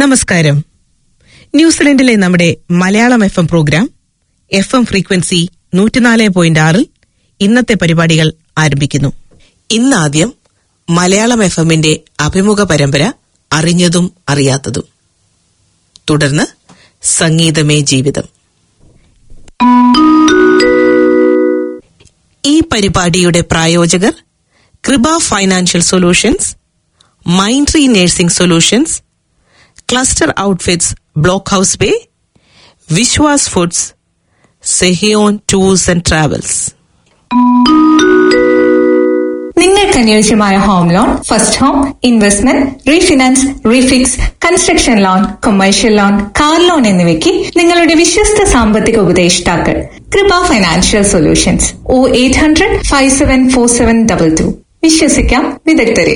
നമസ്കാരം ന്യൂസിലൻഡിലെ നമ്മുടെ Malayalam F M program F M frequency നൂറ്റിനാല് പോയിന്റ് ആറിൽ ഇന്നത്തെ പരിപാടികൾ ആരംഭിക്കുന്നു ഇന്നാദ്യം മലയാളം എഫ് എമ്മിന്റെ അഭിമുഖ പരമ്പര അറിഞ്ഞതും അറിയാത്തതും തുടർന്ന് സംഗീതമേ ജീവിതം ഈ പരിപാടിയുടെ പ്രായോജകർ കൃപ financial solutions mind tree nursing solutions cluster outfits block house bay Viswas foods Sehion tours and travels നിങ്ങൾക്ക് അനുയോജ്യമായ home loan first home investment refinance refix construction loan commercial loan car loan എന്നിവയ്ക്ക് നിങ്ങളുടെ വിശ്വസ്ത സാമ്പത്തിക ഉപദേഷ്ടാക്കൾ Kripa financial solutions O eight hundred five seven four seven double two വിശ്വസിക്കാം വിദഗ്ധരെ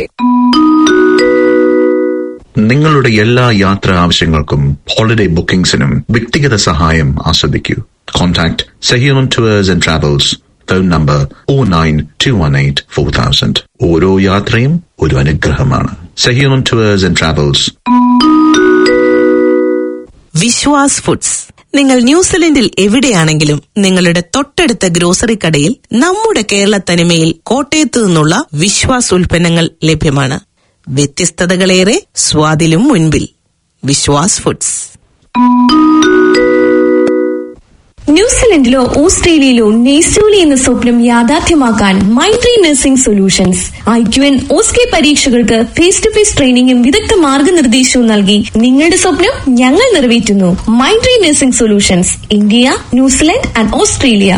നിങ്ങളുടെ എല്ലാ യാത്രാ ആവശ്യങ്ങൾക്കും ഹോളിഡേ ബുക്കിംഗ്സിനും വ്യക്തിഗത സഹായം ആസ്വദിക്കൂ contact Sehion tours and travels phone number O nine two one eight four thousand ഓരോ യാത്രയും ഒരു അനുഗ്രഹമാണ് Sehion tours and travels Viswas foods നിങ്ങൾ ന്യൂസിലൻഡിൽ എവിടെയാണെങ്കിലും നിങ്ങളുടെ തൊട്ടടുത്ത ഗ്രോസറി കടയിൽ നമ്മുടെ കേരള തനിമയിൽ കോട്ടയത്തു നിന്നുള്ള വിശ്വാസ് ഉൽപ്പന്നങ്ങൾ ലഭ്യമാണ് വ്യത്യസ്തതകളേറെ സ്വാദിലും മുൻപിൽ വിശ്വാസ് ഫുഡ്സ് ന്യൂസിലൻഡിലോ ഓസ്ട്രേലിയയിലോ നെയ്സ്റ്റോലി എന്ന സ്വപ്നം യാഥാർത്ഥ്യമാക്കാൻ Maithri nursing solutions I Q N OSCE പരീക്ഷകൾക്ക് ഫേസ് ടു ഫേസ് ട്രെയിനിങ്ങും വിദഗ്ധ മാർഗനിർദ്ദേശവും നൽകി നിങ്ങളുടെ സ്വപ്നം ഞങ്ങൾ നിറവേറ്റുന്നു Maithri nursing solutions India New Zealand and Australia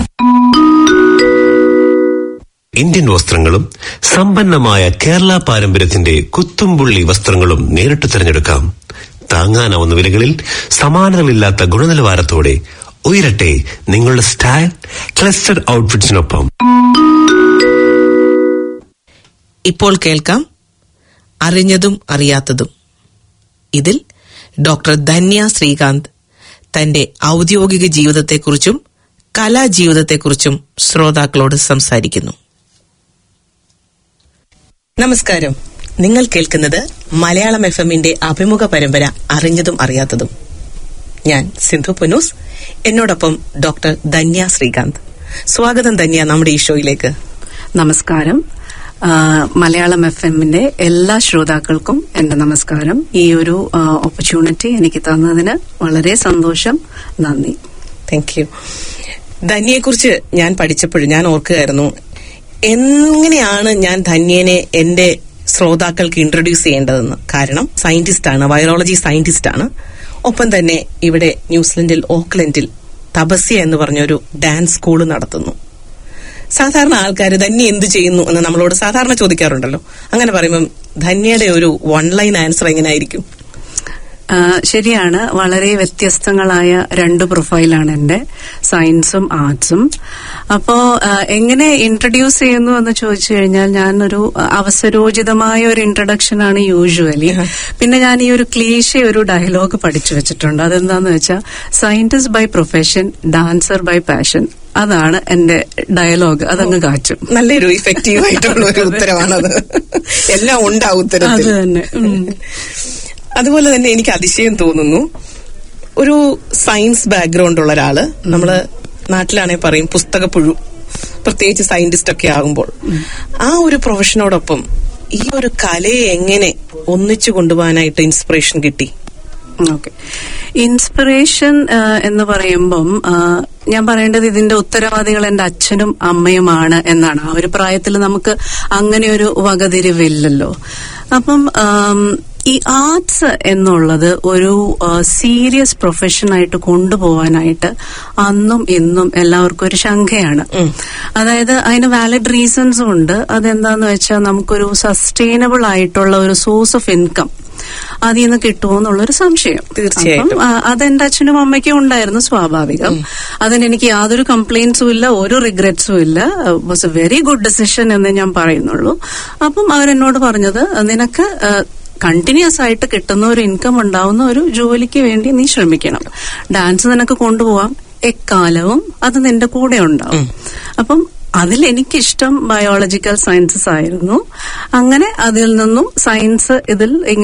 Indian വസ്ത്രങ്ങളും സമ്പന്നമായ കേരള പാരമ്പര്യത്തിന്റെ കുത്തുംപുള്ളി വസ്ത്രങ്ങളും നേരിട്ട് തിരഞ്ഞെടുക്കാം താങ്ങാനാവുന്ന വിലകളിൽ സമാനതകളില്ലാത്ത ഗുണനിലവാരത്തോടെ ഉയരട്ടെ നിങ്ങളുടെ സ്റ്റൈൽ ക്ലസ്റ്റർ ഔട്ട്ഫിറ്റ്സിനൊപ്പം ഇപ്പോൾ കേൾക്കാം അറിഞ്ഞതും അറിയാത്തതും ഇതിൽ ഡോക്ടർ ധന്യ ശ്രീകാന്ത് തന്റെ ഔദ്യോഗിക ജീവിതത്തെക്കുറിച്ചും കലാജീവിതത്തെക്കുറിച്ചും ശ്രോതാക്കളോട് സംസാരിക്കുന്നു നമസ്കാരം നിങ്ങൾ കേൾക്കുന്നത് മലയാളം എഫ് എമ്മിന്റെ അഭിമുഖ പരമ്പര അറിഞ്ഞതും അറിയാത്തതും ഞാൻ സിന്ധു പുനൂസ് എന്നോടൊപ്പം ഡോക്ടർ ധന്യ ശ്രീകാന്ത് സ്വാഗതം ധന്യ നമ്മുടെ ഈ ഷോയിലേക്ക് നമസ്കാരം ആ, മലയാളം എഫ് എമ്മിന്റെ എല്ലാ ശ്രോതാക്കൾക്കും എന്റെ നമസ്കാരം ഈ ഒരു ഓപ്പർച്യൂണിറ്റി എനിക്ക് തന്നതിന് വളരെ സന്തോഷം നന്ദി താങ്ക് യു ധന്യയെക്കുറിച്ച് ഞാൻ പഠിച്ചപ്പോഴും ഞാൻ ഓർക്കുകയായിരുന്നു എങ്ങനെയാണ് ഞാൻ ധന്യനെ എന്റെ ശ്രോതാക്കൾക്ക് ഇൻട്രൊഡ്യൂസ് ചെയ്യേണ്ടതെന്ന് കാരണം സയന്റിസ്റ്റ് ആണ് വൈറോളജി സയന്റിസ്റ്റ് ആണ് ഒപ്പം തന്നെ ഇവിടെ ന്യൂസിലൻഡിൽ ഓക്ലൻഡിൽ തപസ്യ എന്ന് പറഞ്ഞൊരു ഡാൻസ് സ്കൂൾ നടത്തുന്നു സാധാരണ ആൾക്കാർ ധന്യ എന്ത് ചെയ്യുന്നു എന്ന് നമ്മളോട് സാധാരണ ചോദിക്കാറുണ്ടല്ലോ അങ്ങനെ പറയുമ്പം ധന്യയുടെ ഒരു വൺ ലൈൻ ആൻസർ എങ്ങനെയായിരിക്കും ആ, ശരിയാണ് വളരെ വ്യത്യസ്തങ്ങളായ രണ്ട് പ്രൊഫൈലാണ് എന്റെ സയൻസും ആർട്സും അപ്പോ ആ, എങ്ങനെ ഇൻട്രൊഡ്യൂസ് ചെയ്യുന്നു എന്ന് ചോദിച്ചു കഴിഞ്ഞാൽ ഞാനൊരു അവസരോചിതമായ ഒരു ഇൻട്രൊഡക്ഷൻ ആണ് യൂഷ്വലി പിന്നെ ഞാൻ ഈ ഒരു ക്ലീശ ഒരു ഡയലോഗ് പഠിച്ചു വെച്ചിട്ടുണ്ട് അതെന്താന്ന് വെച്ചാൽ scientist by profession dancer by passion അതാണ് എന്റെ ഡയലോഗ് അതങ്ങ് കാച്ചും നല്ലൊരു ഇഫക്റ്റീവ് ആയിട്ടുള്ള ഒരു ഉത്തരവാണത് എല്ലാം ഉണ്ട് ആ ഉത്തരത്തിൽ അത് തന്നെ ഉം. അതുപോലെ തന്നെ എനിക്ക് അതിശയം തോന്നുന്നു ഒരു സയൻസ് ബാക്ക്ഗ്രൗണ്ട് ഉള്ള ഒരാള് നമ്മള് നാട്ടിലാണെങ്കിൽ പറയും പുസ്തകപ്പുഴു പ്രത്യേകിച്ച് സയന്റിസ്റ്റ് ഒക്കെ ആകുമ്പോൾ ആ ഒരു പ്രൊഫഷനോടൊപ്പം ഈ ഒരു കലയെ എങ്ങനെ ഒന്നിച്ചു കൊണ്ടുപോകാനായിട്ട് ഇൻസ്പിറേഷൻ കിട്ടി ഓക്കെ ഇൻസ്പിറേഷൻ എന്ന് പറയുമ്പം ആ, ഞാൻ പറയേണ്ടത് ഇതിന്റെ ഉത്തരവാദികൾ എന്റെ അച്ഛനും അമ്മയുമാണ് എന്നാണ് ആ ഒരു പ്രായത്തിൽ നമുക്ക് അങ്ങനെ ഒരു വകതിരിവില്ലല്ലോ അപ്പം ആം, ഈ ആർട്സ് എന്നുള്ളത് ഒരു സീരിയസ് പ്രൊഫഷനായിട്ട് കൊണ്ടുപോകാനായിട്ട് അന്നും ഇന്നും എല്ലാവർക്കും ഒരു ശങ്കയാണ് അതായത് അതിന് വാലിഡ് റീസൺസും ഉണ്ട് അതെന്താന്ന് വെച്ചാൽ നമുക്കൊരു സസ്റ്റൈനബിൾ ആയിട്ടുള്ള ഒരു സോഴ്സ് ഓഫ് ഇൻകം അതിൽ നിന്ന് കിട്ടുമോ എന്നുള്ളൊരു സംശയം തീർച്ചയായിട്ടും. അപ്പം, ആ, അതെന്റെ അച്ഛനും അമ്മയ്ക്കും ഉണ്ടായിരുന്നു സ്വാഭാവികം അതിന് എനിക്ക് യാതൊരു കംപ്ലൈന്റ്സും ഇല്ല ഒരു റിഗ്രറ്റ്സും ഇല്ല was a very good decision എന്ന് ഞാൻ പറയുന്നുള്ളൂ അപ്പം അവരെന്നോട് പറഞ്ഞത് നിനക്ക് കണ്ടിന്യൂസ് ആയിട്ട് കിട്ടുന്ന ഒരു ഇൻകം ഉണ്ടാവുന്ന ഒരു ജോലിക്ക് വേണ്ടി നീ ശ്രമിക്കണം ഡാൻസ് നിനക്ക് കൊണ്ടുപോവാം എക്കാലവും അത് നിന്റെ കൂടെ ഉണ്ടാവും അപ്പം അതിൽ എനിക്കിഷ്ടം ബയോളജിക്കൽ സയൻസസ് ആയിരുന്നു അങ്ങനെ അതിൽ നിന്നും സയൻസ് ഇതിൽ ഇങ്ങനെ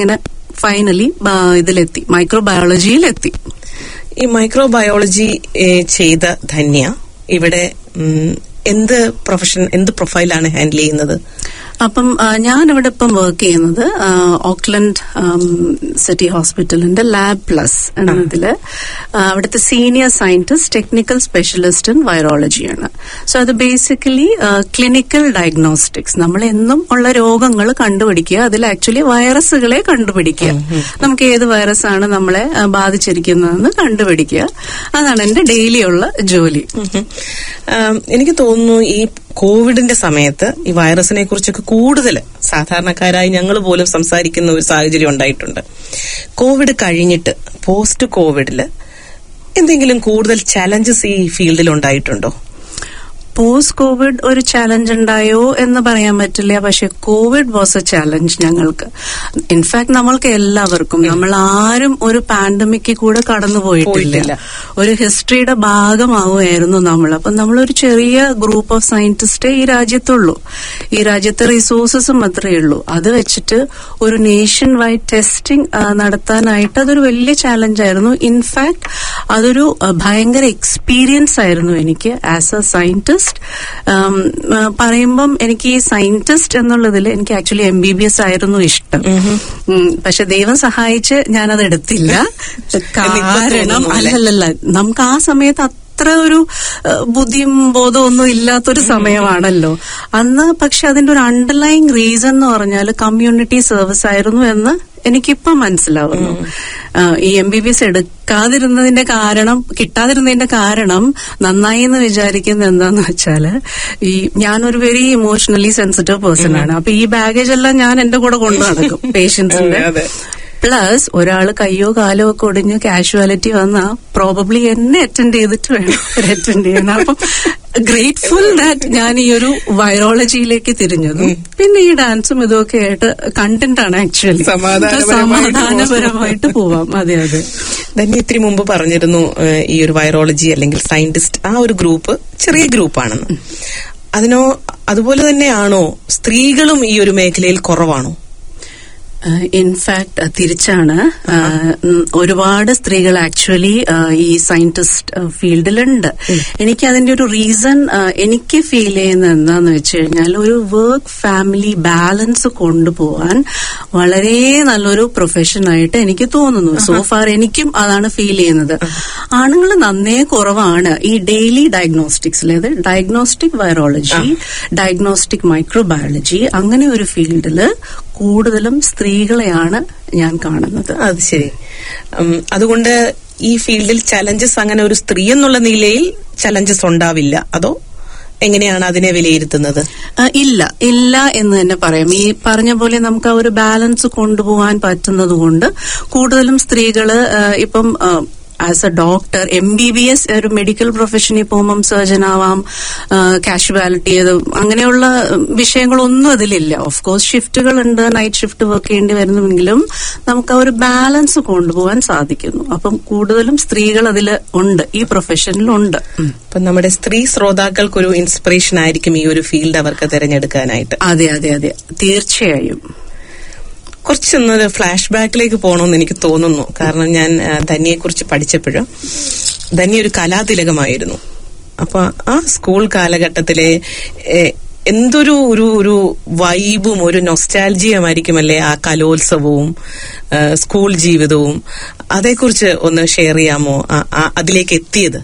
ഫൈനലി ഇതിലെത്തി മൈക്രോബയോളജിയിലെത്തി ഈ മൈക്രോബയോളജി ചെയ്ത ധന്യ ഇവിടെ ഉം, എന്ത് പ്രൊഫഷൻ എന്ത് പ്രൊഫൈലാണ് ഹാൻഡിൽ ചെയ്യുന്നത് അപ്പം ആ, ഞാനിവിടെ ഇപ്പം വർക്ക് ചെയ്യുന്നത് ആ, ഓക്ലൻഡ് ആം, സിറ്റി ഹോസ്പിറ്റലിന്റെ ലാബ് പ്ലസ് എന്നതില് ആ, അവിടുത്തെ senior scientist technical specialist in വൈറോളജിയാണ് സോ അത് ബേസിക്കലി ക്ലിനിക്കൽ ഡയഗ്നോസ്റ്റിക്സ് നമ്മൾ എന്നും ഉള്ള രോഗങ്ങൾ കണ്ടുപിടിക്കുക അതിൽ ആക്ച്വലി വൈറസുകളെ കണ്ടുപിടിക്കുക നമുക്ക് ഏത് വൈറസാണ് നമ്മളെ ആ, ബാധിച്ചിരിക്കുന്നതെന്ന് കണ്ടുപിടിക്കുക അതാണ് എന്റെ ഡെയിലി ഉള്ള ജോലി ഉം. ആം, എനിക്ക് തോന്നുന്നു ഈ കോവിഡിന്റെ സമയത്ത് ഈ വൈറസിനെ കുറിച്ചൊക്കെ കൂടുതൽ സാധാരണക്കാരായി ഞങ്ങൾ പോലും സംസാരിക്കുന്ന ഒരു സാഹചര്യം ഉണ്ടായിട്ടുണ്ട് കോവിഡ് കഴിഞ്ഞിട്ട് പോസ്റ്റ് കോവിഡില് എന്തെങ്കിലും കൂടുതൽ ചലഞ്ചസ് ഈ ഫീൽഡിൽ ഉണ്ടായിട്ടുണ്ടോ പോസ്റ്റ് കോവിഡ് ഒരു ചലഞ്ച് ഉണ്ടായോ എന്ന് പറയാൻ പറ്റില്ല പക്ഷെ കോവിഡ് വാസ് എ ചലഞ്ച് ഞങ്ങൾക്ക് ഇൻഫാക്ട് നമ്മൾക്ക് എല്ലാവർക്കും നമ്മൾ ആരും ഒരു പാൻഡമിക് കൂടെ കടന്നു പോയിട്ടില്ല പോയിട്ടില്ല. ഒരു ഹിസ്റ്ററിയുടെ ഭാഗമാവുമായിരുന്നു നമ്മൾ അപ്പം നമ്മളൊരു ചെറിയ ഗ്രൂപ്പ് ഓഫ് സയന്റിസ്റ്റേ ഈ രാജ്യത്തുള്ളൂ ഈ രാജ്യത്തെ റിസോഴ്സസും മാത്രമേ ഉള്ളൂ അത് വെച്ചിട്ട് ഒരു നേഷൻ വൈഡ് ടെസ്റ്റിംഗ് നടത്താനായിട്ട് അതൊരു വലിയ ചാലഞ്ച് ആയിരുന്നു ഇൻഫാക്ട് അതൊരു ആ, ഭയങ്കര എക്സ്പീരിയൻസ് ആയിരുന്നു എനിക്ക് ആസ് എ സയന്റിസ്റ്റ് പറയുമ്പം എനിക്ക് ഈ സയന്റിസ്റ്റ് എന്നുള്ളതിൽ എനിക്ക് actually M B B S ആയിരുന്നു ഇഷ്ടം ഉം, പക്ഷെ ദൈവം സഹായിച്ച് ഞാനത് എടുത്തില്ല കാരണം തോന്നുന്നു അല്ലേ? അല്ലല്ല നമുക്ക് ആ സമയത്ത് അത്ര ഒരു ഏഹ്, ബുദ്ധിയും ബോധവും ഒന്നും ഇല്ലാത്തൊരു സമയമാണല്ലോ അന്ന് പക്ഷെ അതിന്റെ ഒരു അണ്ടർലൈങ് റീസൺ എന്ന് പറഞ്ഞാൽ കമ്മ്യൂണിറ്റി സർവീസ് ആയിരുന്നു എന്ന് എനിക്കിപ്പം മനസ്സിലാവുന്നു ഏഹ്, ഈ എം ബി ബി എസ് എടുക്കാതിരുന്നതിന്റെ കാരണം കിട്ടാതിരുന്നതിന്റെ കാരണം നന്നായി എന്ന് വിചാരിക്കുന്നത് എന്താന്ന് വെച്ചാല് ഈ ഞാനൊരു വെരി ഇമോഷണലി സെൻസിറ്റീവ് പേഴ്സൺ ആണ് അപ്പൊ ഈ ബാഗേജ് എല്ലാം ഞാൻ എന്റെ കൂടെ കൊണ്ടു നടക്കും പേഷ്യൻസിന്റെ അതെ. പ്ലസ് ഒരാൾ കയ്യോ കാലോ ഒക്കെ ഒടിഞ്ഞ് കാഷ്വാലിറ്റി വന്നാ പ്രോബബ്ലി എന്നെ അറ്റൻഡ് ചെയ്തിട്ട് വേണം അറ്റൻഡ് ചെയ്യാൻ അപ്പം ഗ്രേറ്റ്ഫുൾ ദാറ്റ് ഞാൻ ഈ ഒരു വൈറോളജിയിലേക്ക് തിരിഞ്ഞതും പിന്നെ ഈ ഡാൻസും ഇതൊക്കെ ആയിട്ട് കണ്ടന്റ് ആണ് ആക്ച്വലി സമാധാനപരമായിട്ട് സമാധാനപരമായിട്ട് പോവാം അതെ അതെ ധന്യ ഇത്തിരി മുമ്പ് പറഞ്ഞിരുന്നു ഏഹ്, ഈ ഒരു വൈറോളജി അല്ലെങ്കിൽ സയന്റിസ്റ്റ് ആ ഒരു ഗ്രൂപ്പ് ചെറിയ ഗ്രൂപ്പാണെന്ന് അതിനോ അതുപോലെ തന്നെയാണോ സ്ത്രീകളും ഈ ഒരു മേഖലയിൽ കുറവാണോ ഇൻഫാക്ട് തിരിച്ചാണ് ആ, ഉം, ഒരുപാട് സ്ത്രീകൾ ആക്ച്വലി ഈ സയന്റിസ്റ്റ് ഫീൽഡിലുണ്ട് എനിക്ക് അതിന്റെ ഒരു റീസൺ എനിക്ക് ഫീൽ ചെയ്യുന്നത് എന്താന്ന് വെച്ച് കഴിഞ്ഞാൽ ഒരു വർക്ക് ഫാമിലി ബാലൻസ് കൊണ്ടുപോകാൻ വളരെ നല്ലൊരു പ്രൊഫഷനായിട്ട് എനിക്ക് തോന്നുന്നു സോ ഫാർ എനിക്കും അതാണ് ഫീൽ ചെയ്യുന്നത് ആണുങ്ങൾ നന്നേ കുറവാണ് ഈ ഡെയിലി ഡയഗ്നോസ്റ്റിക്സിൽ അതായത് ഡയഗ്നോസ്റ്റിക് വൈറോളജി ഡയഗ്നോസ്റ്റിക് മൈക്രോബയോളജി അങ്ങനെ ഒരു ഫീൽഡില് കൂടുതലും സ്ത്രീകളെയാണ് ഞാൻ കാണുന്നത് അത് ശരി ഉം, അതുകൊണ്ട് ഈ ഫീൽഡിൽ ചലഞ്ചസ് അങ്ങനെ ഒരു സ്ത്രീ എന്നുള്ള നിലയിൽ ചലഞ്ചസ് ഉണ്ടാവില്ല അതോ എങ്ങനെയാണ് അതിനെ വിലയിരുത്തുന്നത് ആ, ഇല്ല ഇല്ല എന്ന് തന്നെ പറയാം ഈ പറഞ്ഞ പോലെ നമുക്ക് ആ ഒരു ബാലൻസ് കൊണ്ടുപോകാൻ പറ്റുന്നത് കൊണ്ട് കൂടുതലും സ്ത്രീകള് ആ, ഇപ്പം as a doctor M B B S ഒരു മെഡിക്കൽ പ്രൊഫഷനിൽ പോകുമ്പം സർജൻ ആവാം കാഷ്വാലിറ്റി അങ്ങനെയുള്ള വിഷയങ്ങളൊന്നും അതിലില്ല ഓഫ് കോഴ്സ് ഷിഫ്റ്റുകളുണ്ട് നൈറ്റ് ഷിഫ്റ്റ് വർക്ക് ചെയ്യേണ്ടി വരുന്നുവെങ്കിലും നമുക്ക് ആ ഒരു ബാലൻസ് കൊണ്ടുപോകാൻ സാധിക്കുന്നു അപ്പം കൂടുതലും സ്ത്രീകൾ അതിൽ ഉണ്ട് ഈ പ്രൊഫഷനിലുണ്ട് ഉം. അപ്പൊ നമ്മുടെ സ്ത്രീ ശ്രോതാക്കൾക്കൊരു ഇൻസ്പിറേഷൻ ആയിരിക്കും ഈ ഒരു ഫീൽഡ് അവർക്ക് തിരഞ്ഞെടുക്കാനായിട്ട് അതെ അതെ അതെ തീർച്ചയായും കുറച്ചൊന്നൊരു ഫ്ലാഷ് ബാക്കിലേക്ക് പോകണമെന്ന് എനിക്ക് തോന്നുന്നു കാരണം ഞാൻ ധന്യയെ കുറിച്ച് പഠിച്ചപ്പോഴും ധന്യ ഒരു കലാതിലകമായിരുന്നു അപ്പൊ ആ സ്കൂൾ കാലഘട്ടത്തിലെ ഏ, എന്തൊരു ഒരു ഒരു വൈബും ഒരു നൊസ്റ്റാൽജിയുമായിരിക്കുമല്ലേ ആ കലോത്സവവും ഏ, സ്കൂൾ ജീവിതവും അതേക്കുറിച്ച് ഒന്ന് ഷെയർ ചെയ്യാമോ ആ- ആ- അതിലേക്ക് എത്തിയത്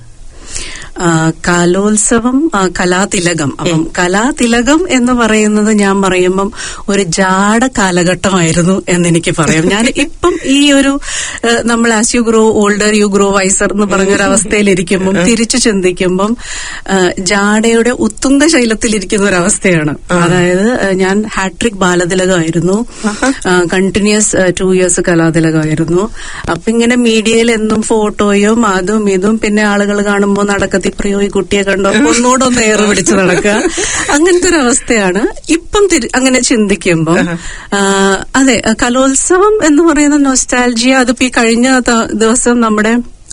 ആ, കലോത്സവം ആ, കലാതിലകം അപ്പം കലാതിലകം എന്ന് പറയുന്നത് ഞാൻ പറയുമ്പം ഒരു ജാട കാലഘട്ടമായിരുന്നു എന്നെനിക്ക് പറയാം ഞാൻ ഇപ്പം ഈ ഒരു ആ, നമ്മൾ as you grow older you grow wiser എന്ന് പറഞ്ഞൊരു അവസ്ഥയിലിരിക്കുമ്പം തിരിച്ചു ചിന്തിക്കുമ്പം ആ, ജാടയുടെ ഉത്തുംഗ ശൈലത്തിലിരിക്കുന്ന ഒരു അവസ്ഥയാണ് അതായത് ആ, ഞാൻ ഹാട്രിക് ബാലതിലകമായിരുന്നു കണ്ടിന്യൂസ് ടു ഇയേഴ്സ് കലാതിലകമായിരുന്നു അപ്പൊ ഇങ്ങനെ മീഡിയയിൽ എന്നും ഫോട്ടോയും അതും ഇതും പിന്നെ ആളുകൾ കാണുമ്പോൾ നടക്കത്തി പ്രയോ ഈ കുട്ടിയെ കണ്ടോ ഒന്നുകൂടെ ഒന്ന് ഏറ് പിടിച്ച് നടക്കുക അങ്ങനത്തെ ഒരു അവസ്ഥയാണ് ഇപ്പം തിരി- അങ്ങനെ ചിന്തിക്കുമ്പോൾ അതെ കലോത്സവം എന്ന് പറയുന്ന നൊസ്റ്റാൽജിയ അതിപ്പോ ഈ കഴിഞ്ഞ ത- ദിവസം നമ്മുടെ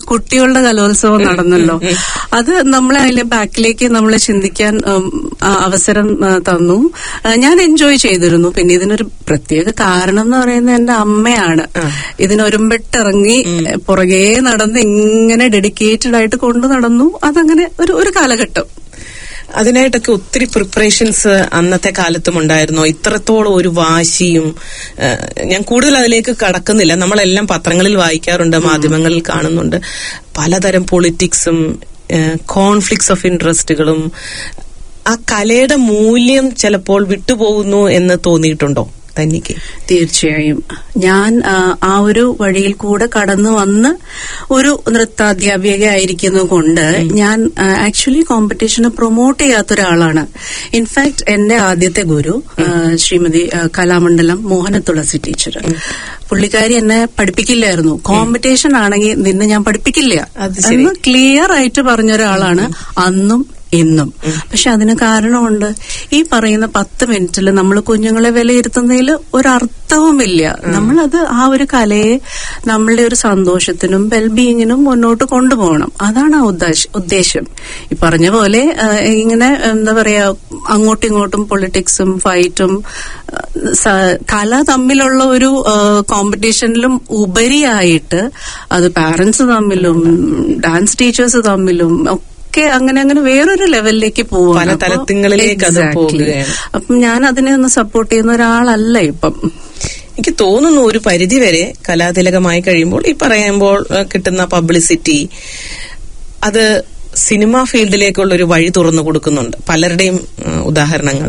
കുട്ടികളുടെ കലോത്സവം നടന്നല്ലോ അത് നമ്മളെ അതിലെ ബാക്കിലേക്ക് നമ്മളെ ചിന്തിക്കാൻ ഉം, ആ, അവസരം ആ, തന്നു ആ, ഞാൻ എൻജോയ് ചെയ്തിരുന്നു പിന്നെ ഇതിനൊരു പ്രത്യേക കാരണം എന്ന് പറയുന്നത് എന്റെ അമ്മയാണ് ഇതിനൊരുമ്പെട്ടിറങ്ങി പുറകെ നടന്ന് ഇങ്ങനെ ഡെഡിക്കേറ്റഡ് ആയിട്ട് കൊണ്ടു നടന്നു അതങ്ങനെ ഒരു ഒരു കാലഘട്ടം അതിനായിട്ടൊക്കെ ഒത്തിരി പ്രിപ്പറേഷൻസ് അന്നത്തെ കാലത്തും ഉണ്ടായിരുന്നോ ഇത്രത്തോളം ഒരു വാശിയും ആ, ഞാൻ കൂടുതൽ അതിലേക്ക് കടക്കുന്നില്ല നമ്മളെല്ലാം പത്രങ്ങളിൽ വായിക്കാറുണ്ട് മാധ്യമങ്ങളിൽ കാണുന്നുണ്ട് പലതരം പൊളിറ്റിക്സും കോൺഫ്ലിക്ട്സ് ഓഫ് ഇൻട്രസ്റ്റുകളും ആ കലയുടെ മൂല്യം ചിലപ്പോൾ വിട്ടുപോകുന്നു എന്ന് തോന്നിയിട്ടുണ്ടോ തനിക്ക് തീർച്ചയായും ഞാൻ ആ, ആ ഒരു വഴിയിൽ കൂടെ കടന്നു വന്ന് ഒരു നൃത്താധ്യാപിക ആയിരിക്കുന്നത് കൊണ്ട് ഞാൻ ആക്ച്വലി കോമ്പറ്റീഷന് പ്രൊമോട്ട് ചെയ്യാത്ത ഒരാളാണ് ഇൻഫാക്ട് എന്റെ ആദ്യത്തെ ഗുരു ആ, ശ്രീമതി ആ, കലാമണ്ഡലം മോഹന തുളസി ടീച്ചർ പുള്ളിക്കാരി എന്നെ പഠിപ്പിക്കില്ലായിരുന്നു കോമ്പറ്റീഷൻ ആണെങ്കിൽ നിന്നെ ഞാൻ പഠിപ്പിക്കില്ല അത് ശരി. എന്ന് ക്ലിയർ ആയിട്ട് പറഞ്ഞ ഒരാളാണ് അന്നും ഇന്നും പക്ഷെ അതിന് കാരണമുണ്ട് ഈ പറയുന്ന പത്ത് മിനിറ്റിൽ നമ്മൾ കുഞ്ഞുങ്ങളെ വിലയിരുത്തുന്നതിൽ ഒരർത്ഥവുമില്ല നമ്മളത് ആ ഒരു കലയെ നമ്മളുടെ ഒരു സന്തോഷത്തിനും വെൽബീയിങ്ങിനും മുന്നോട്ട് കൊണ്ടുപോകണം അതാണ് ആ ഉദ്ദേശ- ഉദ്ദേശം ഈ പറഞ്ഞ പോലെ ആ, ഇങ്ങനെ എന്താ പറയാ അങ്ങോട്ടും ഇങ്ങോട്ടും പൊളിറ്റിക്സും ഫൈറ്റും ആ, സ- കല തമ്മിലുള്ള ഒരു കോമ്പറ്റീഷനിലും ഉപരിയായിട്ട് അത് പാരന്റ്സ് തമ്മിലും ഡാൻസ് ടീച്ചേഴ്സ് തമ്മിലും ഒക്കെ അങ്ങനെ അങ്ങനെ വേറൊരു ലെവലിലേക്ക് പോവാണ് പല അപ്പൊ- തലത്തിങ്ങളിലേക്ക് അത് Exactly. പോകുകയാണ്. അപ്പം ഞാൻ അതിനെ ഒന്ന് സപ്പോർട്ട് ചെയ്യുന്ന ഒരാളല്ല ഇപ്പം എനിക്ക് തോന്നുന്നു ഒരു പരിധി വരെ കലാതിലകമായി കഴിയുമ്പോൾ ഈ പറയുമ്പോൾ ഏഹ്, കിട്ടുന്ന പബ്ലിസിറ്റി അത് സിനിമാ ഫീൽഡിലേക്കുള്ള ഒരു വഴി തുറന്നു കൊടുക്കുന്നുണ്ട് പലരുടെയും ഉദാഹരണങ്ങൾ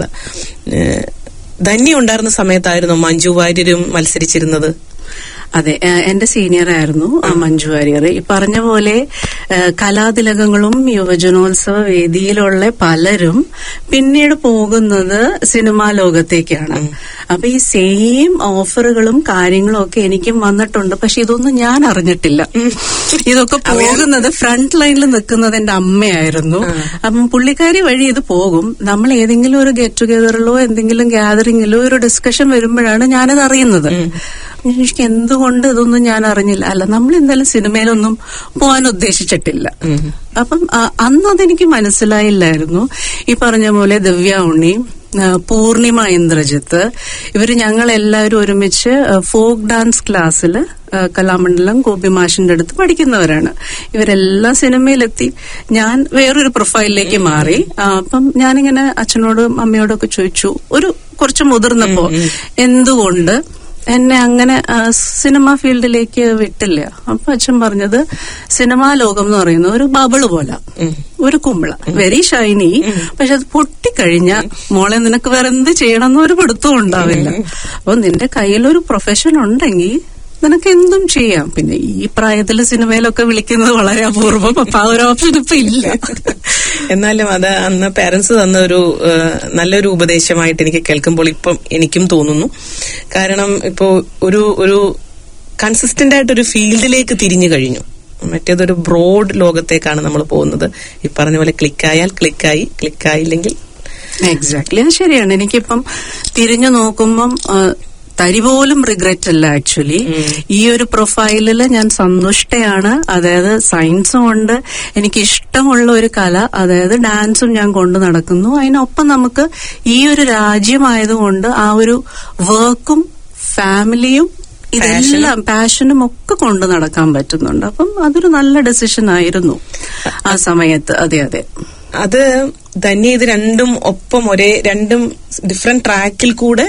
ധന്യ ഉണ്ടായിരുന്ന സമയത്തായിരുന്നു മഞ്ജു വാര്യരും മത്സരിച്ചിരുന്നത് അതെ ഏഹ് എന്റെ സീനിയർ ആയിരുന്നു ആ മഞ്ജു വാര്യർ ഈ പറഞ്ഞ പോലെ ഏഹ് കലാതിലകങ്ങളും യുവജനോത്സവ വേദിയിലുള്ള പലരും പിന്നീട് പോകുന്നത് സിനിമാ ലോകത്തേക്കാണ് അപ്പൊ ഈ സെയിം ഓഫറുകളും കാര്യങ്ങളും ഒക്കെ എനിക്കും വന്നിട്ടുണ്ട് പക്ഷെ ഇതൊന്നും ഞാൻ അറിഞ്ഞിട്ടില്ല ഇതൊക്കെ പോകുന്നത് ഫ്രണ്ട് ലൈനിൽ നിൽക്കുന്നത് എന്റെ അമ്മയായിരുന്നു അപ്പം പുള്ളിക്കാരി വഴി ഇത് പോകും നമ്മൾ ഏതെങ്കിലും ഒരു ഗെറ്റ് ടുഗദറിലോ എന്തെങ്കിലും ഗ്യാതറിങ്ങിലോ ഒരു ഡിസ്കഷൻ വരുമ്പോഴാണ് ഞാനത് അറിയുന്നത് എനിക്ക് എന്തുകൊണ്ട് ഇതൊന്നും ഞാൻ അറിഞ്ഞില്ല അല്ല നമ്മൾ എന്തായാലും സിനിമയിലൊന്നും പോകാൻ ഉദ്ദേശിച്ചിട്ടില്ല അപ്പം ആ- അന്ന് അതെനിക്ക് മനസ്സിലായില്ലായിരുന്നു ഈ പറഞ്ഞ പോലെ ദിവ്യ ഉണ്ണി ആ, പൂർണിമ ഇന്ദ്രജിത്ത് ഇവര് ഞങ്ങൾ എല്ലാവരും ഒരുമിച്ച് ഫോക്ക് ഡാൻസ് ക്ലാസ്സിൽ കലാമണ്ഡലം ഗോപി മാഷിന്റെ അടുത്ത് പഠിക്കുന്നവരാണ് ഇവരെല്ലാം സിനിമയിലെത്തി ഞാൻ വേറൊരു പ്രൊഫൈലിലേക്ക് മാറി ആ, അപ്പം ഞാനിങ്ങനെ അച്ഛനോടും അമ്മയോടൊക്കെ ചോദിച്ചു ഒരു കുറച്ച് മുതിർന്നപ്പോ എന്തുകൊണ്ട് എന്നെ അങ്ങനെ ആ, സിനിമ ഫീൽഡിലേക്ക് വിട്ടില്ല അപ്പൊ അച്ഛൻ പറഞ്ഞത് സിനിമാ ലോകം എന്ന് പറയുന്നത് ഒരു ബബിള് പോലെ ഒരു കുമ്പള വെരി ഷൈനി പക്ഷെ അത് പൊട്ടിക്കഴിഞ്ഞ മോളെ നിനക്ക് വേറെ എന്ത് ചെയ്യണം എന്ന് ഒരു പിടുത്തവും ഉണ്ടാവില്ല അപ്പൊ നിന്റെ കയ്യിലൊരു പ്രൊഫഷൻ ഉണ്ടെങ്കിൽ നിനക്ക് എന്തും ചെയ്യാം പിന്നെ ഈ പ്രായത്തിൽ സിനിമയിലൊക്കെ വിളിക്കുന്നത് വളരെ അപൂർവം അപ്പൊ ആ ഒരു ഓപ്ഷൻ ഇപ്പൊ ഇല്ല എന്നാലും അത് അന്ന് പാരന്റ്സ് തന്ന ഒരു ഏഹ്, നല്ലൊരു ഉപദേശമായിട്ട് എനിക്ക് കേൾക്കുമ്പോൾ ഇപ്പം എനിക്കും തോന്നുന്നു കാരണം ഇപ്പോ ഒരു ഒരു കൺസിസ്റ്റന്റ് ആയിട്ടൊരു ഫീൽഡിലേക്ക് തിരിഞ്ഞു കഴിഞ്ഞു മറ്റേതൊരു ബ്രോഡ് ലോകത്തേക്കാണ് നമ്മൾ പോകുന്നത് ഈ പറഞ്ഞ പോലെ ക്ലിക്കായാൽ ക്ലിക്കായി ക്ലിക്കായില്ലെങ്കിൽ എക്സാക്ട്ലി അത് ശരിയാണ് എനിക്കിപ്പം തിരിഞ്ഞു നോക്കുമ്പം ആ, തരി പോലും റിഗ്രറ്റ് അല്ല ആക്ച്വലി ഈ ഒരു പ്രൊഫൈലില് ഞാൻ സന്തുഷ്ടയാണ് അതായത് സയൻസും ഉണ്ട് എനിക്ക് ഇഷ്ടമുള്ള ഒരു കല അതായത് ഡാൻസും ഞാൻ കൊണ്ടു നടക്കുന്നു അതിനൊപ്പം നമുക്ക് ഈ ഒരു രാജ്യമായതുകൊണ്ട് ആ ഒരു വർക്കും ഫാമിലിയും ഇതെല്ലാം പാഷനും ഒക്കെ കൊണ്ടു നടക്കാൻ പറ്റുന്നുണ്ട് അപ്പം അതൊരു നല്ല ഡെസിഷൻ ആയിരുന്നു ആ സമയത്ത് അതെ അതെ അത് തന്നെ ഇത് രണ്ടും ഒപ്പം ഒരേ രണ്ടും ഡിഫറെന്റ് ട്രാക്കിൽ കൂടെ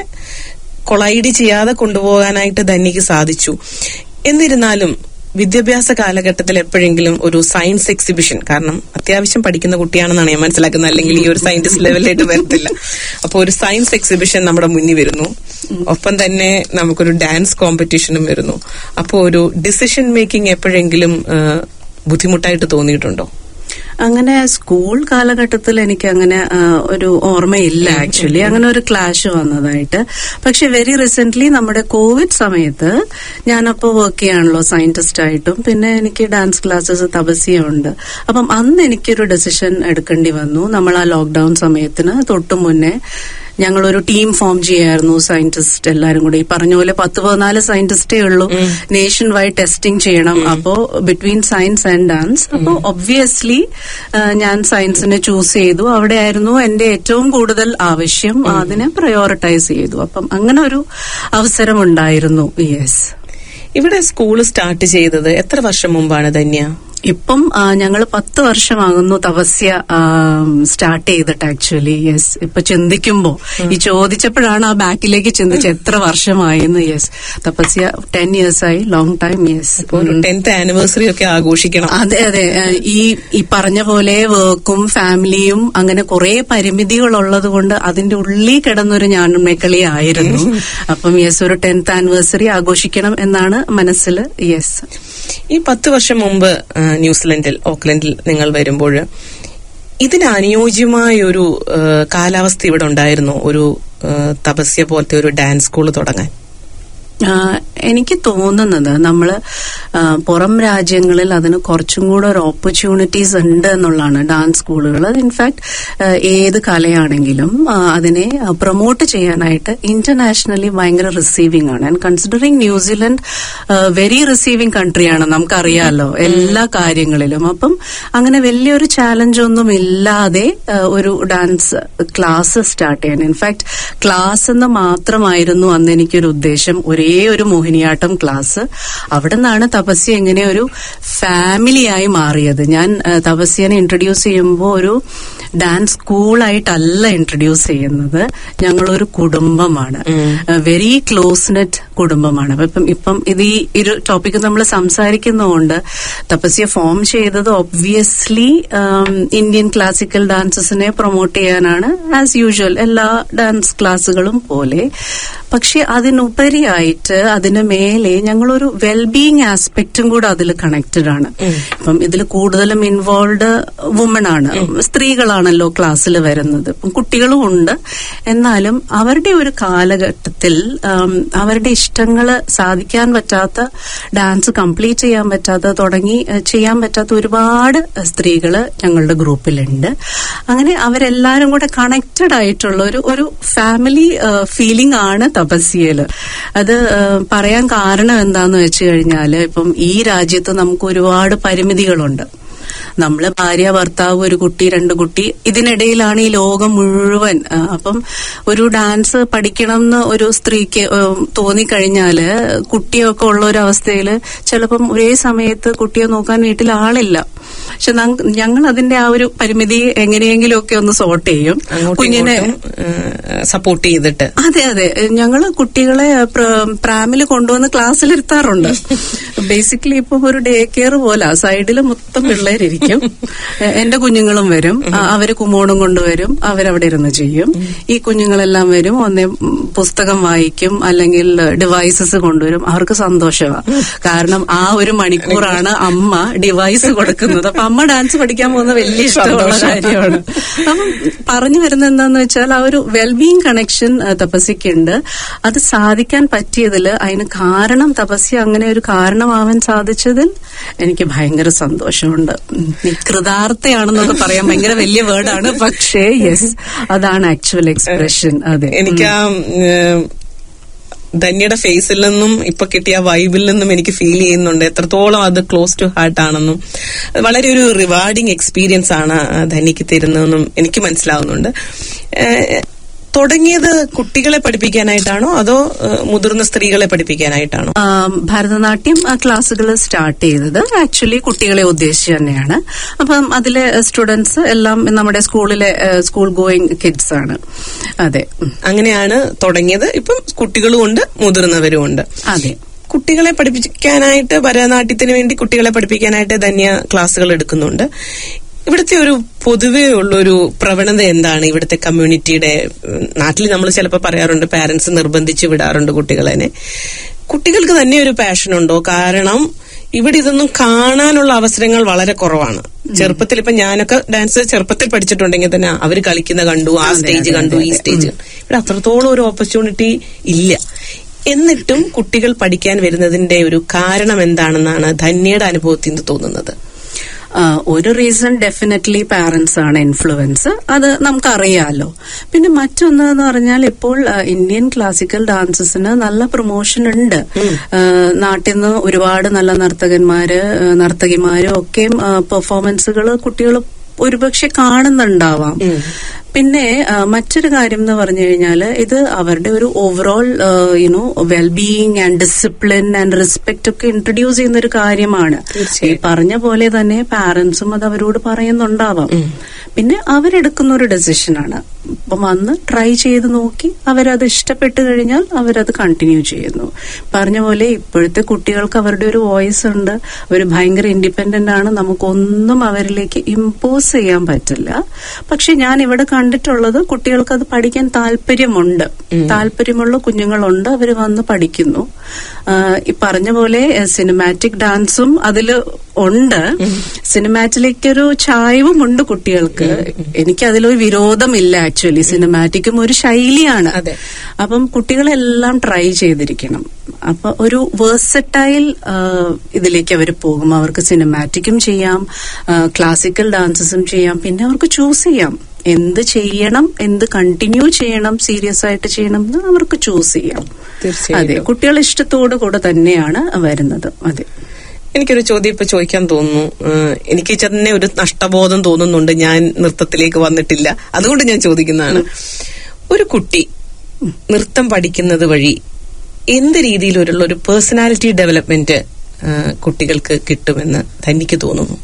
കൊളൈഡ് ചെയ്യാതെ കൊണ്ടുപോകാനായിട്ട് ധന്യക്ക് സാധിച്ചു എന്നിരുന്നാലും വിദ്യാഭ്യാസ കാലഘട്ടത്തിൽ എപ്പോഴെങ്കിലും ഒരു സയൻസ് എക്സിബിഷൻ കാരണം അത്യാവശ്യം പഠിക്കുന്ന കുട്ടിയാണെന്നാണ് ഞാൻ മനസ്സിലാക്കുന്നത് അല്ലെങ്കിൽ ഈ ഒരു സയന്റിസ്റ്റ് ലെവലിലായിട്ട് വരത്തില്ല അപ്പോൾ ഒരു സയൻസ് എക്സിബിഷൻ നമ്മുടെ മുന്നിൽ വരുന്നു ഒപ്പം തന്നെ നമുക്കൊരു ഡാൻസ് കോമ്പറ്റീഷനും വരുന്നു അപ്പോൾ ഒരു ഡിസിഷൻ മേക്കിംഗ് എപ്പോഴെങ്കിലും ആ, ബുദ്ധിമുട്ടായിട്ട് തോന്നിയിട്ടുണ്ടോ അങ്ങനെ സ്കൂൾ കാലഘട്ടത്തിൽ എനിക്ക് അങ്ങനെ ആ, ഒരു ഓർമ്മയില്ല ആക്ച്വലി അങ്ങനെ ഒരു ക്ലാഷ് വന്നതായിട്ട് പക്ഷെ വെരി റീസെന്റ് നമ്മുടെ കോവിഡ് സമയത്ത് ഞാനപ്പോൾ വർക്ക് ചെയ്യാണല്ലോ സയന്റിസ്റ്റ് ആയിട്ടും പിന്നെ എനിക്ക് ഡാൻസ് ക്ലാസ്സസ് തപസ്യമുണ്ട് അപ്പം അന്ന് എനിക്കൊരു ഡെസിഷൻ എടുക്കേണ്ടി വന്നു നമ്മൾ ആ ലോക്ക്ഡൌൺ സമയത്തിന് തൊട്ടു മുന്നേ ഞങ്ങളൊരു ടീം ഫോം ചെയ്യായിരുന്നു സയന്റിസ്റ്റ് എല്ലാരും കൂടി ഈ പറഞ്ഞ പോലെ പത്ത് പതിനാല് സയന്റിസ്റ്റേ ഉള്ളൂ നേഷൻ വൈഡ് ടെസ്റ്റിംഗ് ചെയ്യണം അപ്പോ ബിറ്റ്വീൻ സയൻസ് ആൻഡ് ഡാൻസ് അപ്പോ ഒബ്വിയസ്ലി ഞാൻ സയൻസിനെ ചൂസ് ചെയ്തു അവിടെ ആയിരുന്നു എന്റെ ഏറ്റവും കൂടുതൽ ആവശ്യം അതിനെ പ്രയോറിറ്റൈസ് ചെയ്തു അപ്പം അങ്ങനെ ഒരു അവസരം ഉണ്ടായിരുന്നു യെസ് ഇവിടെ സ്കൂൾ സ്റ്റാർട്ട് ചെയ്തത് എത്ര വർഷം മുമ്പാണ് ധന്യ ഇപ്പം ഞങ്ങൾ പത്ത് വർഷമാകുന്നു തപസ്യ സ്റ്റാർട്ട് ചെയ്തിട്ട് ആക്ച്വലി യെസ് ഇപ്പൊ ചിന്തിക്കുമ്പോ ഈ ചോദിച്ചപ്പോഴാണ് ആ ബാക്കിലേക്ക് ചിന്തിച്ച് എത്ര വർഷമായെന്ന് യെസ് തപസ്യ ടെൻ ഇയേഴ്സ് ആയി ലോങ് ടൈം യെസ് ഇപ്പോൾ ടെൻത്ത് ആനിവേഴ്സറി ഒക്കെ ആഘോഷിക്കണം അതെ അതെ ഏഹ് ഈ ഈ പറഞ്ഞ പോലെ വർക്കും ഫാമിലിയും അങ്ങനെ കുറെ പരിമിതികൾ ഉള്ളത് കൊണ്ട് അതിന്റെ ഉള്ളിൽ കിടന്നൊരു ഞാനും മെക്കളി ആയിരുന്നു അപ്പം യെസ് ഒരു ടെൻത്ത് ആനിവേഴ്സറി ആഘോഷിക്കണം എന്നാണ് മനസ്സിൽ യെസ് ഈ പത്ത് വർഷം മുമ്പ് ആ, ന്യൂസിലൻഡിൽ ഓക്ലൻഡിൽ നിങ്ങൾ വരുമ്പോൾ ഇതിന് അനുയോജ്യമായ ഒരു ആ, കാലാവസ്ഥ ഇവിടെ ഉണ്ടായിരുന്നു ഒരു ആ, തപസ്യ പോലത്തെ ഒരു ഡാൻസ് സ്കൂൾ തുടങ്ങാൻ ആ, എനിക്ക് തോന്നുന്നത് നമ്മൾ പുറം രാജ്യങ്ങളിൽ അതിന് കുറച്ചും കൂടെ ഒരു ഓപ്പർച്യൂണിറ്റീസ് ഉണ്ട് എന്നുള്ളതാണ് ഡാൻസ് സ്കൂളുകൾ ഇൻഫാക്ട് ഏത് കലയാണെങ്കിലും ആ, അതിനെ പ്രൊമോട്ട് ചെയ്യാനായിട്ട് ഇന്റർനാഷണലി ഭയങ്കര റിസീവിംഗ് ആണ് and considering New Zealand very receiving കൺട്രിയാണ് നമുക്കറിയാലോ എല്ലാ കാര്യങ്ങളിലും അപ്പം അങ്ങനെ വലിയൊരു ചാലഞ്ച് ഒന്നും ഇല്ലാതെ ആ, ഒരു ഡാൻസ് ക്ലാസ് സ്റ്റാർട്ട് ചെയ്യാൻ ഇൻഫാക്ട് ക്ലാസ് എന്ന് മാത്രമായിരുന്നു അന്ന് എനിക്കൊരു ഉദ്ദേശം ഒരേ ഒരു മോഹിനിയാട്ടം ക്ലാസ് അവിടെ നിന്നാണ് തപസ്യ എങ്ങനെ ഒരു ഫാമിലിയായി മാറിയത് ഞാൻ ആ, തപസ്യനെ ഇൻട്രൊഡ്യൂസ് ചെയ്യുമ്പോൾ ഒരു ഡാൻസ് സ്കൂളായിട്ടല്ല ഇൻട്രൊഡ്യൂസ് ചെയ്യുന്നത് ഞങ്ങളൊരു കുടുംബമാണ് വെരി ക്ലോസ് നെറ്റ് കുടുംബമാണ് അപ്പൊ ഇപ്പം ഇപ്പം ഇത് ഈ ഒരു ടോപ്പിക് നമ്മൾ സംസാരിക്കുന്നതുകൊണ്ട് തപസ്യ ഫോം ചെയ്തത് ഒബ്വിയസ്ലി ഇന്ത്യൻ ക്ലാസിക്കൽ ഡാൻസസിനെ പ്രൊമോട്ട് ചെയ്യാനാണ് ആസ് യൂഷ്വൽ എല്ലാ ഡാൻസ് ക്ലാസ്സുകളും പോലെ പക്ഷെ അതിനുപരിയായിട്ട് അതിന് മേലെ ഞങ്ങളൊരു വെൽബീയിങ് ആസ്പെക്റ്റും കൂടെ അതിൽ കണക്റ്റഡ് ആണ് ഇപ്പം ഇതിൽ കൂടുതലും ഇൻവോൾവ് വുമൺ ആണ് സ്ത്രീകളാണല്ലോ ക്ലാസ്സിൽ വരുന്നത് ഇപ്പം കുട്ടികളും ഉണ്ട് എന്നാലും അവരുടെ ഒരു കാലഘട്ടത്തിൽ ആം, അവരുടെ ഇഷ്ടങ്ങൾ സാധിക്കാൻ പറ്റാത്ത ഡാൻസ് കംപ്ലീറ്റ് ചെയ്യാൻ പറ്റാത്ത തുടങ്ങി ഏഹ്, ചെയ്യാൻ പറ്റാത്ത ഒരുപാട് സ്ത്രീകൾ ഞങ്ങളുടെ ഗ്രൂപ്പിലുണ്ട് അങ്ങനെ അവരെല്ലാരും കൂടെ കണക്റ്റഡ് ആയിട്ടുള്ള ഒരു ഒരു ഫാമിലി ഫീലിംഗ് ആണ് തപസ്യയില് അത് ഏഹ്, പറയാൻ കാരണം എന്താന്ന് വെച്ച് കഴിഞ്ഞാല് ഇപ്പം ഈ രാജ്യത്ത് നമുക്ക് ഒരുപാട് പരിമിതികളുണ്ട് നമ്മള് ഭാര്യ ഭർത്താവ് ഒരു കുട്ടി രണ്ട് കുട്ടി ഇതിനിടയിലാണ് ഈ ലോകം മുഴുവൻ ആ, അപ്പം ഒരു ഡാൻസ് പഠിക്കണം എന്ന് ഒരു സ്ത്രീക്ക് ഉം, തോന്നിക്കഴിഞ്ഞാല് കുട്ടിയൊക്കെ ഉള്ള ഒരു അവസ്ഥയിൽ ചിലപ്പം ഒരേ സമയത്ത് കുട്ടിയെ നോക്കാൻ വീട്ടിൽ ആളില്ല പക്ഷെ ഞങ്ങൾ അതിന്റെ ആ ഒരു പരിമിതി എങ്ങനെയെങ്കിലും ഒക്കെ ഒന്ന് സോർട്ട് ചെയ്യും അങ്ങോട്ടും കുഞ്ഞിനെ സപ്പോർട്ട് ചെയ്തിട്ട് അതെ അതെ ഞങ്ങള് കുട്ടികളെ പ്ര- പ്രാമില് കൊണ്ടുവന്ന് ക്ലാസ്സിലിരുത്താറുണ്ട് ബേസിക്കലി ഇപ്പൊ ഒരു ഡേ കെയർ പോലെ സൈഡിൽ മൊത്തം പിള്ളേരിരിക്കും എ- എന്റെ കുഞ്ഞുങ്ങളും വരും ആ, അവര് കുമോണും കൊണ്ടുവരും അവരവിടെ ഇരുന്ന് ചെയ്യും ഈ കുഞ്ഞുങ്ങളെല്ലാം വരും ഒന്നേ ഉം, പുസ്തകം വായിക്കും അല്ലെങ്കിൽ ഡിവൈസസ് കൊണ്ടുവരും അവർക്ക് സന്തോഷമാണ് കാരണം ആ ഒരു മണിക്കൂറാണ് അമ്മ ഡിവൈസ് കൊടുക്കുന്നത് അപ്പൊ അമ്മ ഡാൻസ് പഠിക്കാൻ പോകുന്ന വലിയ ഇഷ്ടമുള്ള കാര്യമാണ് അപ്പം പറഞ്ഞു വരുന്നത് എന്താന്ന് വെച്ചാൽ ആ ഒരു വെൽബീയിങ് കണക്ഷൻ തപസ്യക്കുണ്ട് അത് സാധിക്കാൻ പറ്റിയതിൽ അതിന് കാരണം തപസ്യ അങ്ങനെ ഒരു കാരണമാവാൻ സാധിച്ചതിൽ എനിക്ക് ഭയങ്കര സന്തോഷമുണ്ട് ഉം. ഈ കൃതാർത്ഥയാണെന്നൊക്കെ പറയാൻ ഭയങ്കര വലിയ വേർഡാണ് പക്ഷേ യെസ് അതാണ് ആക്ച്വൽ എക്സ്പ്രഷൻ അതെ എനിക്ക് ആ ഉം, ധന്യയുടെ ഫേസിൽ നിന്നും ഇപ്പൊ കിട്ടിയ വൈബിൽ നിന്നും എനിക്ക് ഫീൽ ചെയ്യുന്നുണ്ട് എത്രത്തോളം അത് ക്ലോസ് ടു ഹാർട്ട് ആണെന്നും അത് വളരെ ഒരു റിവാർഡിങ് എക്സ്പീരിയൻസ് ആണ് ആ ധന്യക്ക് തരുന്നതെന്നും എനിക്ക് മനസ്സിലാവുന്നുണ്ട് ഏഹ്, തുടങ്ങിയത് കുട്ടികളെ പഠിപ്പിക്കാനായിട്ടാണോ അതോ ഏഹ്, മുതിർന്ന സ്ത്രീകളെ പഠിപ്പിക്കാനായിട്ടാണോ ആം, ഭരതനാട്യം ക്ലാസ്സുകൾ സ്റ്റാർട്ട് ചെയ്തത് ആക്ച്വലി കുട്ടികളെ ഉദ്ദേശിച്ച് തന്നെയാണ് അപ്പം അതിലെ സ്റ്റുഡൻസ് എല്ലാം നമ്മുടെ സ്കൂളിലെ സ്കൂൾ ഗോയിങ് കിഡ്സ് ആണ് അതെ ഉം. അങ്ങനെയാണ് തുടങ്ങിയത് ഇപ്പം കുട്ടികളും ഉണ്ട് മുതിർന്നവരും ഉണ്ട് അതെ കുട്ടികളെ പഠിപ്പിക്കാനായിട്ട് ഭരതനാട്യത്തിന് വേണ്ടി കുട്ടികളെ പഠിപ്പിക്കാനായിട്ട് ധന്യ ക്ലാസ്സുകൾ എടുക്കുന്നുണ്ട് ഇവിടുത്തെ ഒരു പൊതുവേ ഉള്ളൊരു പ്രവണത എന്താണ് ഇവിടുത്തെ കമ്മ്യൂണിറ്റിയുടെ ഉം, നാട്ടിൽ നമ്മൾ ചിലപ്പോൾ പറയാറുണ്ട് പാരന്റ്സ് നിർബന്ധിച്ച് വിടാറുണ്ട് കുട്ടികളെ കുട്ടികൾക്ക് തന്നെ ഒരു പാഷൻ ഉണ്ടോ കാരണം ഇവിടെ ഇതൊന്നും കാണാനുള്ള അവസരങ്ങൾ വളരെ കുറവാണ് ചെറുപ്പത്തിൽ ഇപ്പൊ ഞാനൊക്കെ ഡാൻസ് ചെറുപ്പത്തിൽ പഠിച്ചിട്ടുണ്ടെങ്കിൽ തന്നെ അവർ കളിക്കുന്ന കണ്ടു ആ സ്റ്റേജ് കണ്ടു ഈ സ്റ്റേജ് ഇവിടെ അത്രത്തോളം ഒരു ഓപ്പർച്യൂണിറ്റി ഇല്ല എന്നിട്ടും കുട്ടികൾ പഠിക്കാൻ വരുന്നതിന്റെ ഒരു കാരണം എന്താണെന്നാണ് ധന്യയുടെ അനുഭവത്തിൽ നിന്ന് തോന്നുന്നത് ആ, ഒരു റീസൺ ഡെഫിനറ്റ്ലി പാരന്റ്സ് ആണ് ഇൻഫ്ലുവൻസ് അത് നമുക്കറിയാലോ പിന്നെ മറ്റൊന്ന് എന്ന് പറഞ്ഞാൽ ഇപ്പോൾ ആ, ഇന്ത്യൻ ക്ലാസിക്കൽ ഡാൻസസിന് നല്ല പ്രൊമോഷൻ ഉണ്ട് ആ, നാട്ടിൽ നിന്ന് ഒരുപാട് നല്ല നർത്തകന്മാര് ആ, നർത്തകിമാരും ഒക്കെ പെർഫോമൻസുകൾ കുട്ടികൾ ഒരുപക്ഷെ കാണുന്നുണ്ടാവാം പിന്നെ ആ, മറ്റൊരു കാര്യം എന്ന് പറഞ്ഞു കഴിഞ്ഞാൽ ഇത് അവരുടെ ഒരു overall you know wellbeing and discipline and respect ഒക്കെ ഇൻട്രൊഡ്യൂസ് ചെയ്യുന്ന ഒരു കാര്യമാണ് ഈ പറഞ്ഞ പോലെ തന്നെ പാരന്റ്സും അത് അവരോട് പറയുന്നുണ്ടാവാം പിന്നെ അവരെടുക്കുന്ന ഒരു ഡെസിഷനാണ് അപ്പം വന്ന് ട്രൈ ചെയ്ത് നോക്കി അവരത് ഇഷ്ടപ്പെട്ട് കഴിഞ്ഞാൽ അവരത് കണ്ടിന്യൂ ചെയ്യുന്നു പറഞ്ഞ പോലെ ഇപ്പോഴത്തെ കുട്ടികൾക്ക് അവരുടെ ഒരു വോയിസ് ഉണ്ട് അവർ ഭയങ്കര ഇൻഡിപെൻഡന്റ് ആണ് നമുക്കൊന്നും അവരിലേക്ക് ഇമ്പോസ് ചെയ്യാൻ പറ്റില്ല പക്ഷെ ഞാൻ ഇവിടെ കണ്ടിട്ടുള്ളത് കുട്ടികൾക്ക് അത് പഠിക്കാൻ താല്പര്യമുണ്ട് താല്പര്യമുള്ള കുഞ്ഞുങ്ങളുണ്ട് അവർ വന്ന് പഠിക്കുന്നു ആ, ഈ പറഞ്ഞ പോലെ സിനിമാറ്റിക് ഡാൻസും അതിൽ ഉണ്ട് സിനിമാറ്റിലേക്കൊരു ചായവും ഉണ്ട് കുട്ടികൾക്ക് എനിക്ക് അതിലൊരു വിരോധമില്ല ആക്ച്വലി സിനിമാറ്റിക്കും ഒരു ശൈലിയാണ് അതെ. അപ്പം കുട്ടികളെല്ലാം ട്രൈ ചെയ്തിരിക്കണം അപ്പൊ ഒരു വേഴ്സറ്റൈൽ ഇതിലേക്ക് അവർ പോകും അവർക്ക് സിനിമാറ്റിക്കും ചെയ്യാം ക്ലാസിക്കൽ ഡാൻസസും ചെയ്യാം പിന്നെ അവർക്ക് ചൂസ് ചെയ്യാം എന്ത് ചെയ്യണം എന്ത് കണ്ടിന്യൂ ചെയ്യണം സീരിയസ് ആയിട്ട് ചെയ്യണം എന്ന് അവർക്ക് ചൂസ് ചെയ്യാം തീർച്ചയായും. അതെ കുട്ടികൾ ഇഷ്ടത്തോടു കൂടെ തന്നെയാണ് വരുന്നത് അതെ എനിക്കൊരു ചോദ്യം ഇപ്പൊ ചോദിക്കാൻ തോന്നുന്നു ഏഹ് എനിക്ക് തന്നെ ഒരു നഷ്ടബോധം തോന്നുന്നുണ്ട് ഞാൻ നൃത്തത്തിലേക്ക് വന്നിട്ടില്ല അതുകൊണ്ട് ഞാൻ ചോദിക്കുന്നതാണ് ഒരു കുട്ടി നൃത്തം പഠിക്കുന്നത് വഴി എന്ത് രീതിയിലുള്ള ഒരു പേഴ്സണാലിറ്റി ഡെവലപ്മെന്റ് ഏഹ് കുട്ടികൾക്ക് കിട്ടുമെന്ന് തനിക്ക് തോന്നുന്നു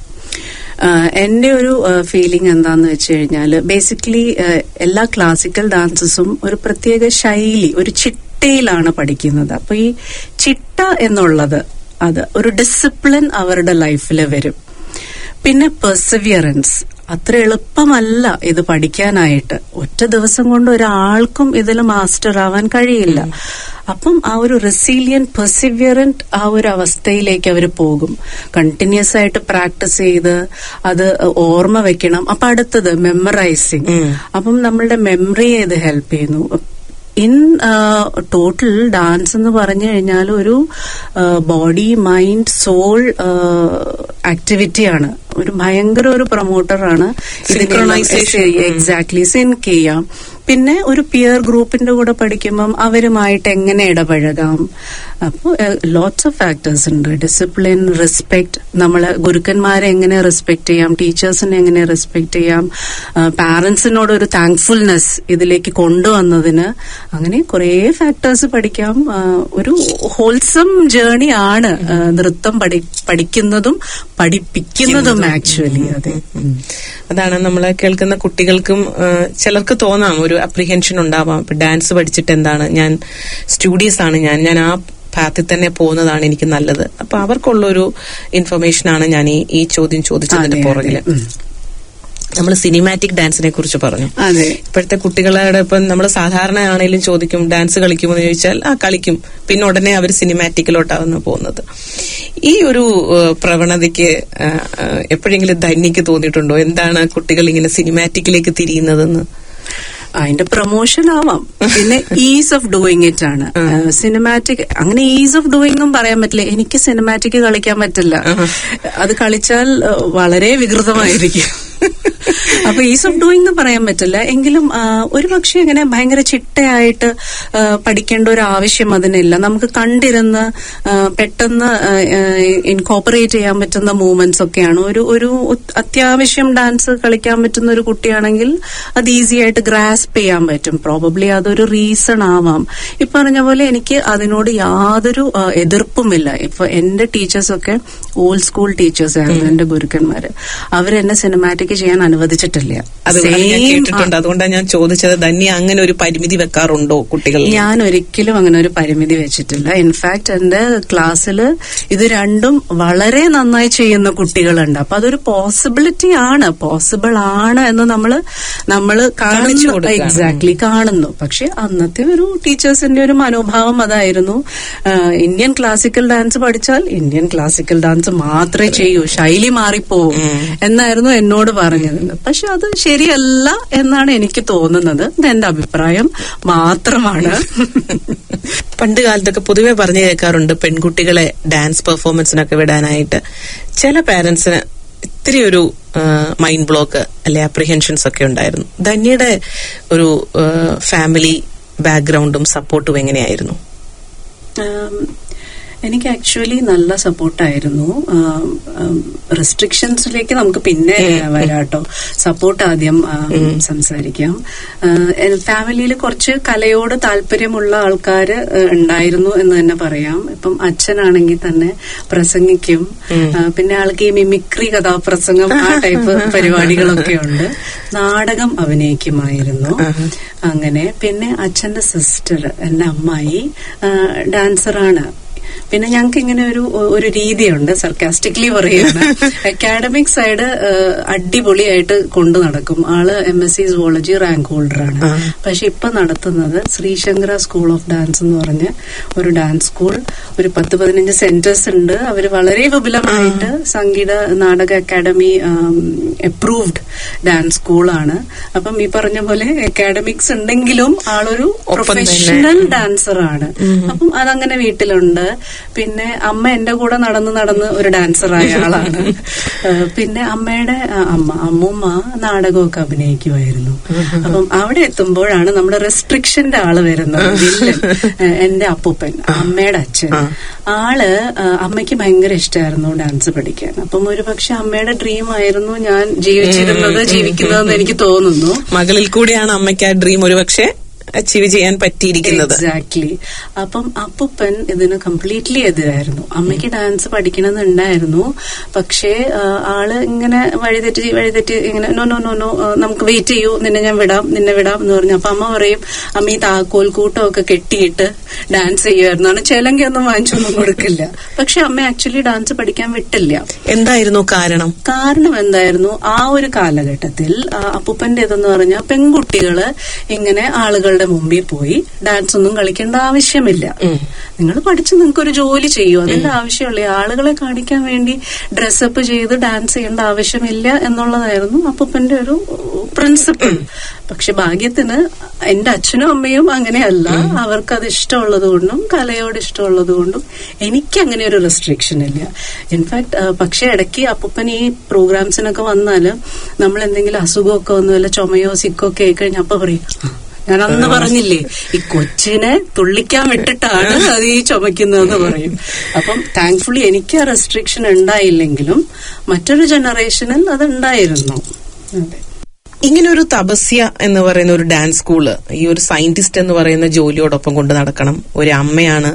ആഹ് എന്റെ ഒരു ഫീലിംഗ് എന്താന്ന് വെച്ച് കഴിഞ്ഞാൽ ബേസിക്കലി എല്ലാ ക്ലാസിക്കൽ ഡാൻസസും ഒരു പ്രത്യേക ശൈലി ഒരു ചിട്ടയിലാണ് പഠിക്കുന്നത് അപ്പൊ ഈ ചിട്ട എന്നുള്ളത് അത് ഒരു ഡിസിപ്ലിൻ അവരുടെ ലൈഫിൽ വരും പിന്നെ പെർസിവിയറൻസ് അത്ര എളുപ്പമല്ല ഇത് പഠിക്കാനായിട്ട് ഒറ്റ ദിവസം കൊണ്ട് ഒരാൾക്കും ഇതിൽ മാസ്റ്റർ ആവാൻ കഴിയില്ല അപ്പം ആ ഒരു റെസീലിയൻ പെർസിവിയറന്റ് ആ ഒരു അവസ്ഥയിലേക്ക് അവർ പോകും കണ്ടിന്യൂസ് ആയിട്ട് പ്രാക്ടീസ് ചെയ്ത് അത് ഓർമ്മ വെക്കണം അപ്പൊ അടുത്തത് മെമ്മറൈസിങ് അപ്പം നമ്മളുടെ മെമ്മറിയെ ഇത് ഹെൽപ്പ് ചെയ്യുന്നു ഇൻ ടോട്ടൽ ഡാൻസ് എന്ന് പറഞ്ഞു കഴിഞ്ഞാൽ ഒരു ബോഡി മൈൻഡ് സോൾ ആക്ടിവിറ്റിയാണ് ഒരു ഭയങ്കര ഒരു പ്രൊമോട്ടറാണ് Synchronization. എക്സാക്ട്ലി സിൻക് ചെയ്യാം പിന്നെ ഒരു പിയർ ഗ്രൂപ്പിന്റെ കൂടെ പഠിക്കുമ്പം അവരുമായിട്ട് എങ്ങനെ ഇടപഴകാം അപ്പോൾ ലോട്ട്സ് ഓഫ് ഫാക്ടേഴ്സ് ഉണ്ട് ഡിസിപ്ലിൻ റെസ്പെക്ട് നമ്മളെ ഗുരുക്കന്മാരെ എങ്ങനെ റെസ്പെക്ട് ചെയ്യാം ടീച്ചേഴ്സിനെ എങ്ങനെ റെസ്പെക്ട് ചെയ്യാം പാരന്റ്സിനോട് ഒരു താങ്ക്ഫുൾനെസ് ഇതിലേക്ക് കൊണ്ടുവന്നതിന് അങ്ങനെ കുറേ ഫാക്ടേഴ്സ് പഠിക്കാം ആ, ഒരു ഹോൾസം ജേണി ആണ് ആ, നൃത്തം പഠി പഠിക്കുന്നതും പഠിപ്പിക്കുന്നതും ആക്ച്വലി അതെ അതാണ് നമ്മൾ കേൾക്കുന്ന കുട്ടികൾക്കും ആ, ചിലർക്ക് തോന്നാം ഒരു അപ്രിഹെൻഷൻ ഉണ്ടാവാം ഇപ്പൊ ഡാൻസ് പഠിച്ചിട്ട് എന്താണ് ഞാൻ സ്റ്റുഡിയസ് ആണ് ഞാൻ ഞാൻ ആ പാത്തിൽ തന്നെ പോകുന്നതാണ് എനിക്ക് നല്ലത് അപ്പൊ അവർക്കുള്ള ഒരു ഇൻഫർമേഷൻ ആണ് ഞാൻ ഈ ഈ ചോദ്യം ചോദിച്ചതിന്റെ അതെ, പുറകില് അതെ. ഉം. നമ്മൾ സിനിമാറ്റിക് ഡാൻസിനെ കുറിച്ച് പറഞ്ഞു അതെ ഇപ്പോഴത്തെ കുട്ടികളോട് ഇപ്പം നമ്മൾ സാധാരണ ആണെങ്കിലും ചോദിക്കും ഡാൻസ് കളിക്കുമോ എന്ന് ചോദിച്ചാൽ ആ കളിക്കും പിന്നെ ഉടനെ അവർ സിനിമാറ്റിക്കിലോട്ടാവുന്ന പോകുന്നത് ഈ ഒരു ഏഹ്, പ്രവണതയ്ക്ക് ഏഹ്, ഏഹ്, എപ്പോഴെങ്കിലും ധന്യക്ക് തോന്നിയിട്ടുണ്ടോ എന്താണ് കുട്ടികൾ ഇങ്ങനെ സിനിമാറ്റിക്കിലേക്ക് തിരിയുന്നതെന്ന് അതിന്റെ പ്രൊമോഷൻ ആവാം പിന്നെ ഈസ് ഓഫ് ഡൂയിങ് ഇറ്റ് ആണ് സിനിമാറ്റിക് അങ്ങനെ ഈസ് ഓഫ് ഡൂയിങ്ങും പറയാൻ പറ്റില്ല എനിക്ക് സിനിമാറ്റിക് കളിക്കാൻ പറ്റില്ല അത് കളിച്ചാൽ ഏഹ്, വളരെ വികൃതമായിരിക്കും അപ്പൊ ഈസ് ഓഫ് ഡൂയിങ് എന്ന് പറയാൻ പറ്റില്ല എങ്കിലും ആ, ഒരു പക്ഷേ ഇങ്ങനെ ഭയങ്കര ചിട്ടയായിട്ട് ആ, പഠിക്കേണ്ട ഒരു ആവശ്യം അതിനില്ല നമുക്ക് കണ്ടിരുന്ന് ആ, പെട്ടെന്ന് ഇൻകോപ്പറേറ്റ് ചെയ്യാൻ പറ്റുന്ന മൂവ്മെന്റ്സ് ഒക്കെയാണ് ഒരു ഒരു ഉത്- അത്യാവശ്യം ഡാൻസ് കളിക്കാൻ പറ്റുന്ന ഒരു കുട്ടിയാണെങ്കിൽ അത് ഈസി ആയിട്ട് ഗ്രാസ്പ് ചെയ്യാൻ പറ്റും പ്രോബബ്ലി അതൊരു റീസൺ ആവാം ഈ പറഞ്ഞ പോലെ എനിക്ക് അതിനോട് യാതൊരു ആ, എതിർപ്പുമില്ല ഇപ്പൊ എന്റെ ടീച്ചേഴ്സൊക്കെ ഓൾഡ് സ്കൂൾ ടീച്ചേഴ്സ് ആയിരുന്നു എന്റെ ഗുരുക്കന്മാര് അവരെന്നെ സിനിമാറ്റിക് ചെയ്യാൻ അനുവദിച്ചിട്ടില്ല അത് ഞാൻ Same, കേട്ടിട്ടുണ്ട് അതുകൊണ്ടാണ് ഞാൻ ചോദിച്ചത് ധന്യ അങ്ങനെ ഒരു പരിമിതി വെക്കാറുണ്ടോ കുട്ടികൾ ഞാൻ ഒരിക്കലും അങ്ങനെ ഒരു പരിമിതി വെച്ചിട്ടില്ല ഇൻഫാക്ട് എന്റെ ക്ലാസ്സിൽ ഇത് രണ്ടും വളരെ നന്നായി ചെയ്യുന്ന കുട്ടികളുണ്ട് അപ്പൊ അതൊരു പോസിബിലിറ്റി ആണ് പോസിബിൾ ആണ് എന്ന് നമ്മള് നമ്മള് കാണിച്ചു കാണുന്നു കൊടുക്കുകയാണ്. എക്സാക്ട്ലി കാണുന്നു പക്ഷെ അന്നത്തെ ഒരു ടീച്ചേഴ്സിന്റെ ഒരു മനോഭാവം അതായിരുന്നു ആഹ് ഇന്ത്യൻ ക്ലാസിക്കൽ ഡാൻസ് പഠിച്ചാൽ ഇന്ത്യൻ ക്ലാസിക്കൽ ഡാൻസ് മാത്രമേ ചെയ്യൂ ശൈലി മാറിപ്പോവും എന്നായിരുന്നു എന്നോട് പറഞ്ഞത് പക്ഷെ അത് ശരിയല്ല എന്നാണ് എനിക്ക് തോന്നുന്നത് ഇത് എന്റെ അഭിപ്രായം മാത്രമാണ് പണ്ട് കാലത്തൊക്കെ പൊതുവെ പറഞ്ഞു കേൾക്കാറുണ്ട് പെൺകുട്ടികളെ ഡാൻസ് പെർഫോമൻസിനൊക്കെ വിടാനായിട്ട് ചില പാരന്റ്സിന് ഒത്തിരി ഒരു മൈൻഡ് ബ്ലോക്ക് അല്ലെ അപ്രിഹെൻഷൻസ് ഒക്കെ ഉണ്ടായിരുന്നു ധന്യയുടെ ഒരു ഫാമിലി ബാക്ക്ഗ്രൗണ്ടും സപ്പോർട്ടും എങ്ങനെയായിരുന്നു ആം, എനിക്ക് ആക്ച്വലി നല്ല സപ്പോർട്ടായിരുന്നു റെസ്ട്രിക്ഷൻസിലേക്ക് നമുക്ക് പിന്നെ വരാട്ടോ സപ്പോർട്ട് ആദ്യം ആം, സംസാരിക്കാം ഫാമിലിയിൽ കുറച്ച് കലയോട് താല്പര്യമുള്ള ആൾക്കാർ ഉണ്ടായിരുന്നു എന്ന് തന്നെ പറയാം ഇപ്പം അച്ഛനാണെങ്കിൽ തന്നെ പ്രസംഗിക്കും ആ, പിന്നെ ആൾക്ക് ഈ മിമിക്രി കഥാപ്രസംഗം ആ ടൈപ്പ് പരിപാടികളൊക്കെ ഉണ്ട് നാടകം അഭിനയിക്കുമായിരുന്നു അങ്ങനെ പിന്നെ അച്ഛന്റെ സിസ്റ്റർ എന്റെ അമ്മായി ഡാൻസറാണ് പിന്നെ ഞങ്ങൾക്ക് ഇങ്ങനെ ഒരു ഒരു രീതിയുണ്ട് സർക്കാസ്റ്റിക്കലി പറയുന്നത് അക്കാഡമിക് സൈഡ് അടിപൊളിയായിട്ട് കൊണ്ടു നടക്കും ആള് M S C zoology rank ഹോൾഡറാണ് പക്ഷെ ഇപ്പൊ നടത്തുന്നത് ശ്രീശങ്കര സ്കൂൾ ഓഫ് ഡാൻസ് എന്ന് പറഞ്ഞ ഒരു ഡാൻസ് സ്കൂൾ ഒരു പത്ത് പതിനഞ്ച് സെന്റേഴ്സ് ഉണ്ട് അവര് വളരെ വിപുലമായിട്ട് സംഗീത നാടക അക്കാഡമി അപ്രൂവ്ഡ് ഡാൻസ് സ്കൂളാണ് അപ്പം ഈ പറഞ്ഞ പോലെ അക്കാഡമിക്സ് ഉണ്ടെങ്കിലും ആളൊരു ഒപ്പം തന്നെ. പ്രൊഫഷണൽ ഡാൻസർ ആണ് അപ്പം അതങ്ങനെ വീട്ടിലുണ്ട് പിന്നെ അമ്മ എന്റെ കൂടെ നടന്ന് നടന്ന് ഒരു ഡാൻസറായ ആളാണ് ഏഹ് പിന്നെ അമ്മയുടെ ആ, അമ്മ അമ്മൂമ്മ നാടകമൊക്കെ അഭിനയിക്കുമായിരുന്നു അപ്പം അവിടെ എത്തുമ്പോഴാണ് നമ്മുടെ റെസ്ട്രിക്ഷന്റെ ആള് വരുന്നത് വില്ലൻ. ഏഹ് എന്റെ അപ്പൂപ്പൻ അമ്മയുടെ അച്ഛൻ ആള് ആ, അമ്മയ്ക്ക് ഭയങ്കര ഇഷ്ടമായിരുന്നു ഡാൻസ് പഠിക്കാൻ അപ്പം ഒരു പക്ഷെ അമ്മയുടെ ഡ്രീം ആയിരുന്നു ഞാൻ ജീവിച്ചിരുന്നത് ജീവിക്കുന്നതെന്ന് എനിക്ക് തോന്നുന്നു മകളിൽ കൂടിയാണ് അമ്മയ്ക്ക് ആ ഡ്രീം ഒരുപക്ഷെ അച്ചീവ് ചെയ്യാൻ പറ്റിയിരിക്കുന്നത് എക്സാക്ട്ലി അപ്പം അപ്പൂപ്പൻ ഇതിന് കംപ്ലീറ്റ്ലി എതിരായിരുന്നു അമ്മയ്ക്ക് ഡാൻസ് പഠിക്കണമെന്നുണ്ടായിരുന്നു പക്ഷേ ആ, ആള് ഇങ്ങനെ വഴിതെറ്റി വഴിതെറ്റി ഇങ്ങനെ നോ നോ നോ നോ ആ, നമുക്ക് വെയിറ്റ് ചെയ്യൂ നിന്നെ ഞാൻ വിടാം നിന്നെ വിടാം എന്ന് പറഞ്ഞു അപ്പൊ അമ്മ പറയും അമ്മ ഈ താക്കോൽ കൂട്ടമൊക്കെ കെട്ടിയിട്ട് ഡാൻസ് ചെയ്യുമായിരുന്നു ആണ് ചെലങ്കയൊന്നും വാങ്ങിച്ചൊന്നും കൊടുക്കില്ല പക്ഷെ അമ്മ ആക്ച്വലി ഡാൻസ് പഠിക്കാൻ വിട്ടില്ല എന്തായിരുന്നു കാരണം കാരണം എന്തായിരുന്നു ആ ഒരു കാലഘട്ടത്തിൽ ആ, അപ്പൂപ്പന്റെ ഇതെന്ന് പറഞ്ഞാൽ പെൺകുട്ടികള് ഇങ്ങനെ ആളുകളുടെ മുമ്പിൽ പോയി ഡാൻസ് ഒന്നും കളിക്കേണ്ട ആവശ്യമില്ല നിങ്ങൾ പഠിച്ച് നിങ്ങൾക്ക് ഒരു ജോലി ചെയ്യൂ അതിന്റെ ആവശ്യമുള്ള ആളുകളെ കാണിക്കാൻ വേണ്ടി ഡ്രസ്സപ്പ് ചെയ്ത് ഡാൻസ് ചെയ്യേണ്ട ആവശ്യമില്ല എന്നുള്ളതായിരുന്നു അപ്പൂപ്പന്റെ ഒരു പ്രിൻസിപ്പിൾ പക്ഷെ ഭാഗ്യത്തിന് എന്റെ അച്ഛനും അമ്മയും അങ്ങനെയല്ല അവർക്ക് അത് ഇഷ്ടമുള്ളത് കൊണ്ടും കലയോട് ഇഷ്ടമുള്ളത് കൊണ്ടും എനിക്ക് അങ്ങനെ ഒരു റെസ്ട്രിക്ഷൻ ഇല്ല ഇൻഫാക്ട് പക്ഷെ ഇടയ്ക്ക് അപ്പൂപ്പൻ ഈ പ്രോഗ്രാംസിനൊക്കെ വന്നാല് നമ്മൾ എന്തെങ്കിലും അസുഖമൊക്കെ വന്നു വല്ല ചുമയോ സിക്കോ ഒക്കെ ആയി കഴിഞ്ഞാൽ അപ്പൊ പറയും "ആ, ഞാൻ അന്ന് പറഞ്ഞില്ലേ ഈ കൊച്ചിനെ തുള്ളിക്കാൻ വിട്ടിട്ടാണ് അത് ഈ ചുമക്കുന്നതെന്ന് പറയും അപ്പം താങ്ക്ഫുള്ളി എനിക്ക് ആ റെസ്ട്രിക്ഷൻ ഉണ്ടായില്ലെങ്കിലും മറ്റൊരു ജനറേഷനിൽ അത് ഉണ്ടായിരുന്നു അതെ ഇങ്ങനെ ഒരു തപസ്യ എന്ന് പറയുന്ന ഒരു ഡാൻസ് സ്കൂള് ഈ ഒരു സയന്റിസ്റ്റ് എന്ന് പറയുന്ന ജോലിയോടൊപ്പം കൊണ്ട് നടക്കണം ഒരു അമ്മയാണ്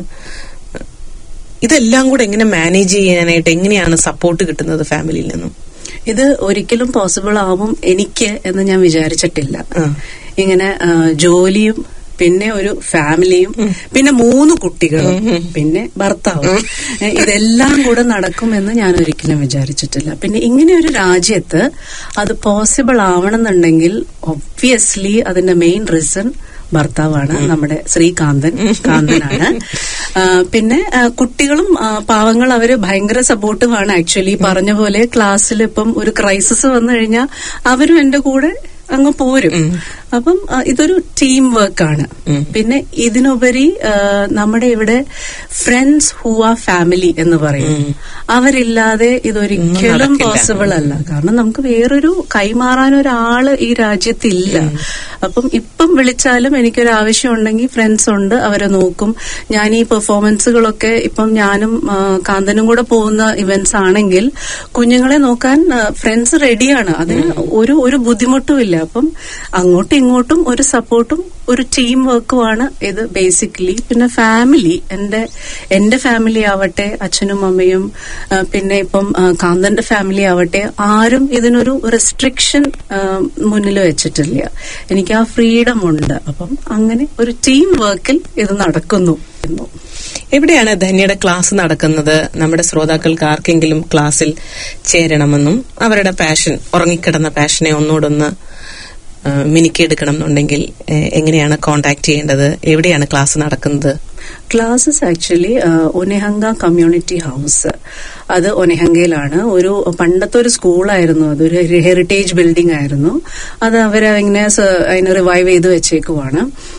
ഇതെല്ലാം കൂടെ എങ്ങനെ മാനേജ് ചെയ്യാനായിട്ട് എങ്ങനെയാണ് സപ്പോർട്ട് കിട്ടുന്നത് ഫാമിലിയിൽ നിന്നും ഇത് ഒരിക്കലും പോസിബിൾ ആവും എനിക്ക് എന്ന് ഞാൻ വിചാരിച്ചിട്ടില്ല ആ. ഇങ്ങനെ ആ, ജോലിയും പിന്നെ ഒരു ഫാമിലിയും പിന്നെ മൂന്ന് കുട്ടികളും പിന്നെ ഭർത്താവും ഏ, ഇതെല്ലാം കൂടെ നടക്കുമെന്ന് ഞാൻ ഒരിക്കലും വിചാരിച്ചിട്ടില്ല പിന്നെ ഇങ്ങനെ ഒരു രാജ്യത്ത് അത് പോസിബിൾ ആവണമെന്നുണ്ടെങ്കിൽ ഒബ്വിയസ്ലി അതിന്റെ മെയിൻ റീസൺ ഭർത്താവാണ് നമ്മുടെ ശ്രീകാന്തൻ കാന്തനാണ് ആ, പിന്നെ ആ, കുട്ടികളും ആ, പാവങ്ങൾ അവര് ഭയങ്കര സപ്പോർട്ടീവാണ് ആക്ച്വലി പറഞ്ഞ പോലെ ക്ലാസ്സിൽ ഇപ്പം ഒരു ക്രൈസിസ് വന്നു കഴിഞ്ഞാൽ അവരും എന്റെ കൂടെ അങ്ങ് പോരും അപ്പം ആ, ഇതൊരു ടീം വർക്കാണ് പിന്നെ ഇതിനുപരി ആ, നമ്മുടെ ഇവിടെ ഫ്രണ്ട്സ് ഹൂ ആർ ഫാമിലി എന്ന് പറയും അവരില്ലാതെ ഇതൊരിക്കലും നടക്കില്ല. പോസിബിൾ അല്ല കാരണം നമുക്ക് വേറൊരു കൈമാറാൻ ഒരാള് ഈ രാജ്യത്തില്ല അപ്പം ഇപ്പം വിളിച്ചാലും എനിക്കൊരു ആവശ്യം ഉണ്ടെങ്കിൽ ഫ്രണ്ട്സ് ഉണ്ട് അവരെ നോക്കും ഞാൻ ഈ പെർഫോമൻസുകളൊക്കെ ഇപ്പം ഞാനും ആ, കാന്തനും കൂടെ പോകുന്ന ഇവന്റ്സ് ആണെങ്കിൽ കുഞ്ഞുങ്ങളെ നോക്കാൻ ഫ്രണ്ട്സ് റെഡിയാണ് അതിന് ഒരു ഒരു ബുദ്ധിമുട്ടും ഇല്ല അപ്പം അങ്ങോട്ടും ഇങ്ങോട്ടും ഒരു സപ്പോർട്ടും ഒരു ടീം വർക്കുമാണ് ഇത് ബേസിക്കലി പിന്നെ ഫാമിലി എന്റെ എന്റെ ഫാമിലി ആവട്ടെ അച്ഛനും അമ്മയും ആ, പിന്നെ ഇപ്പം ആ, കാന്തന്റെ ഫാമിലി ആവട്ടെ ആരും ഇതിനൊരു റെസ്ട്രിക്ഷൻ മുന്നിൽ വെച്ചിട്ടില്ല എനിക്ക് ആ ഫ്രീഡം ഉണ്ട് അപ്പം അങ്ങനെ ഒരു ടീം വർക്കിൽ ഇത് നടക്കുന്നു എന്നു. എവിടെയാണ് ധന്യയുടെ ക്ലാസ് നടക്കുന്നത് നമ്മുടെ ശ്രോതാക്കൾക്ക് ആർക്കെങ്കിലും ക്ലാസ്സിൽ ചേരണമെന്നും അവരുടെ പാഷൻ ഉറങ്ങിക്കിടന്ന പാഷനെ ഒന്നുകൂടൊന്ന് ആ, മിനുക്കിയെടുക്കണം എന്നുണ്ടെങ്കിൽ ഏ, എങ്ങനെയാണ് കോണ്ടാക്ട് ചെയ്യേണ്ടത് എവിടെയാണ് ക്ലാസ് നടക്കുന്നത് classes actually Onehunga community house അത് ഒനെഹങ്കയിലാണ് ഒരു പണ്ടത്തെ ഒരു സ്കൂളായിരുന്നു അതൊരു ഹെറിറ്റേജ് ബിൽഡിംഗ് ആയിരുന്നു അത് അവരങ്ങനെ സ- അതിനെ റിവൈവ് ചെയ്ത് വെച്ചേക്കുവാണ്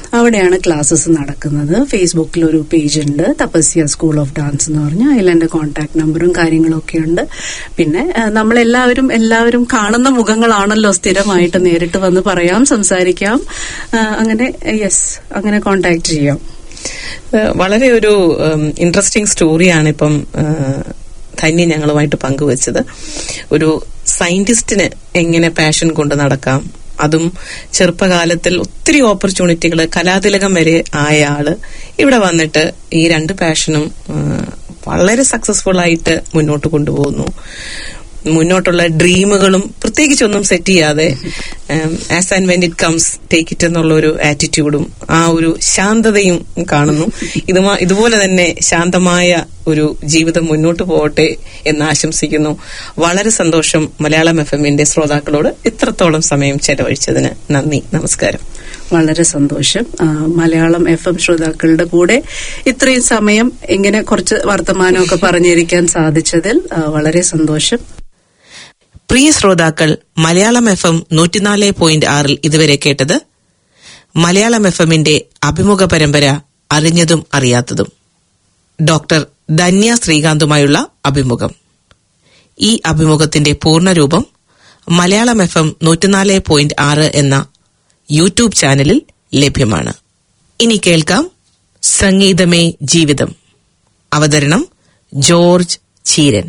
അവിടെയാണ് ക്ലാസ്സസ് നടക്കുന്നത് ഫേസ്ബുക്കിൽ ഒരു പേജ് ഉണ്ട് തപസ്യ സ്കൂൾ ഓഫ് ഡാൻസ് എന്ന് പറഞ്ഞ് അതിൽ എന്റെ കോൺടാക്ട് നമ്പറും കാര്യങ്ങളും ഒക്കെ ഉണ്ട് പിന്നെ ആ, നമ്മളെല്ലാവരും എല്ലാവരും കാണുന്ന മുഖങ്ങളാണല്ലോ സ്ഥിരമായിട്ട് നേരിട്ട് വന്ന് പറയാം സംസാരിക്കാം ആ, അങ്ങനെ യെസ് അങ്ങനെ കോൺടാക്ട് ചെയ്യാം ഏഹ് വളരെ ഒരു ഇൻട്രസ്റ്റിംഗ് സ്റ്റോറിയാണ് ഇപ്പം ഏഹ്, ധന്യ ഞങ്ങളുമായിട്ട് പങ്കുവച്ചത് ഒരു സയന്റിസ്റ്റിന് എങ്ങനെ പാഷൻ കൊണ്ട് നടക്കാം അതും ചെറുപ്പകാലത്തിൽ ഒത്തിരി ഓപ്പർച്യൂണിറ്റികൾ കലാതിലകം വരെ ആയ ആള് ഇവിടെ വന്നിട്ട് ഈ രണ്ട് പാഷനും ഏഹ്, വളരെ സക്സസ്ഫുൾ ആയിട്ട് മുന്നോട്ട് കൊണ്ടുപോകുന്നു മുന്നോട്ടുള്ള ഡ്രീമുകളും പ്രത്യേകിച്ചൊന്നും സെറ്റ് ചെയ്യാതെ as and when it comes take it എന്നുള്ള ഒരു ആറ്റിറ്റ്യൂഡും ആ ഒരു ശാന്തതയും കാണുന്നു ഇതുമാ ഇതുപോലെ തന്നെ ശാന്തമായ ഒരു ജീവിതം മുന്നോട്ട് പോകട്ടെ എന്ന് ആശംസിക്കുന്നു വളരെ സന്തോഷം മലയാളം എഫ് എമ്മിന്റെ ശ്രോതാക്കളോട് ഇത്രത്തോളം സമയം ചെലവഴിച്ചതിന് നന്ദി നമസ്കാരം വളരെ സന്തോഷം ആ, മലയാളം എഫ് എം ശ്രോതാക്കളുടെ കൂടെ ഇത്രയും സമയം ഇങ്ങനെ കുറച്ച് വർത്തമാനമൊക്കെ പറഞ്ഞിരിക്കാൻ സാധിച്ചതിൽ ആ, വളരെ സന്തോഷം പ്രിയ ശ്രോതാക്കൾ മലയാളം എഫ് എം നൂറ്റിനാല് പോയിന്റ് ആറിൽ ഇതുവരെ കേട്ടത് മലയാളം എഫ് എമ്മിന്റെ അഭിമുഖ പരമ്പര അറിഞ്ഞതും അറിയാത്തതും ഡോക്ടർ ധന്യ ശ്രീകാന്തുമായുള്ള അഭിമുഖം ഈ അഭിമുഖത്തിന്റെ പൂർണ്ണരൂപം മലയാളം എഫ് എം നൂറ്റിനാല് പോയിന്റ് ആറ് എന്ന യൂട്യൂബ് ചാനലിൽ ലഭ്യമാണ് ഇനി കേൾക്കാം സംഗീതമേ ജീവിതം അവതരണം ജോർജ് ചീരൻ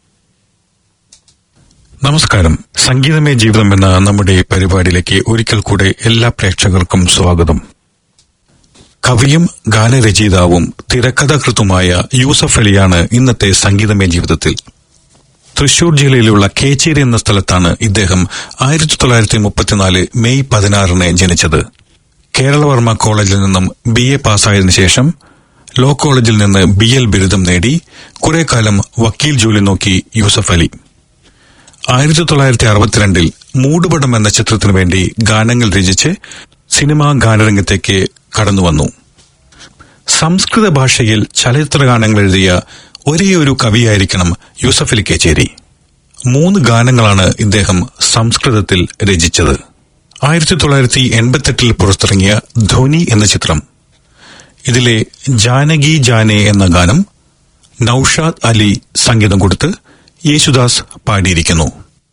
നമസ്കാരം സംഗീതമേ ജീവിതം എന്ന നമ്മുടെ പരിപാടിയിലേക്ക് ഒരിക്കൽ കൂടെ എല്ലാ പ്രേക്ഷകർക്കും സ്വാഗതം കവിയും ഗാനരചയിതാവും തിരക്കഥാകൃത്തുമായ യൂസഫ് അലിയാണ് ഇന്നത്തെ സംഗീതമേ ജീവിതത്തിൽ തൃശൂർ ജില്ലയിലുള്ള കേച്ചേരി എന്ന സ്ഥലത്താണ് ഇദ്ദേഹം ആയിരത്തി തൊള്ളായിരത്തി മുപ്പത്തിനാല് മെയ് പതിനാറിന് ജനിച്ചത് കേരളവർമ്മ കോളേജിൽ നിന്നും ബി എ പാസ്സായതിനു ശേഷം ലോ കോളേജിൽ നിന്ന് ബി എൽ ബിരുദം നേടി കുറെ കാലം വക്കീൽ ജോലി നോക്കി യൂസഫ് അലി ആയിരത്തി തൊള്ളായിരത്തി അറുപത്തിരണ്ടിൽ മൂടുപടം എന്ന ചിത്രത്തിനു വേണ്ടി ഗാനങ്ങൾ രചിച്ച് സിനിമാ ഗാനരംഗത്തേക്ക് കടന്നുവന്നു സംസ്കൃത ഭാഷയിൽ ചലച്ചിത്ര ഗാനങ്ങൾ എഴുതിയ ഒരേ ഒരു കവിയായിരിക്കണം യൂസഫ് അലി കേച്ചേരി മൂന്ന് ഗാനങ്ങളാണ് ഇദ്ദേഹം സംസ്കൃതത്തിൽ രചിച്ചത് ആയിരത്തി തൊള്ളായിരത്തി എൺപത്തെട്ടിൽ പുറത്തിറങ്ങിയ ധോനി എന്ന ചിത്രം ഇതിലെ ജാനകി ജാനെ എന്ന ഗാനം നൌഷാദ് അലി സംഗീതം കൊടുത്ത് യേശുദാസ് പാടിയിരിക്കുന്നു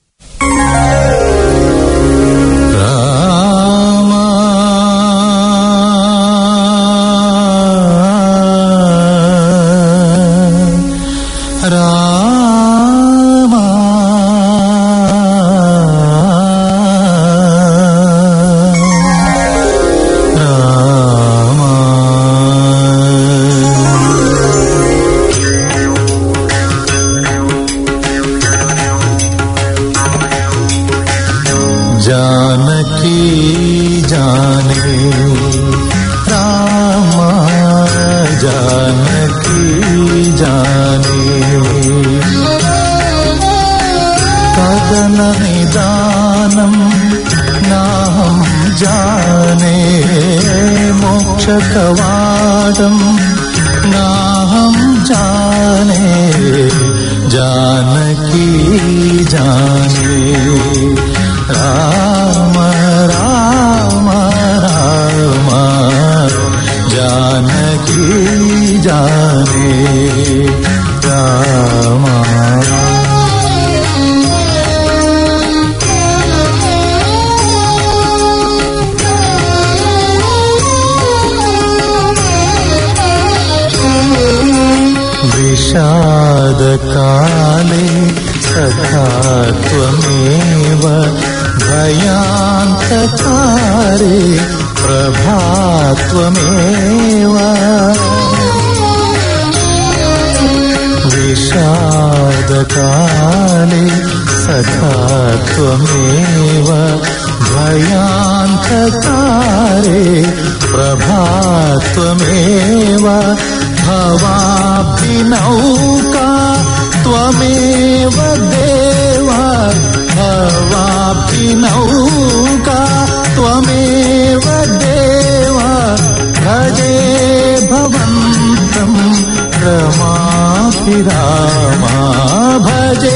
जानकी जाने रामा जानकी जाने कदन निदानम नाहम जाने मोक्ष कवाडम नाहम जाने जानकी जाने राम राम राम जानकी जाने राम विषादकाले सखा त्वमेव भयान्तकारे प्रभा त्वमेव विषादकाले सखा त्वमेव भयान्तकारे प्रभा त्वमेव भवाभिनौका त्वमेव देव भवाभिनौका त्वमेव देव भजे भवन्तम् रमाभिरामा भजे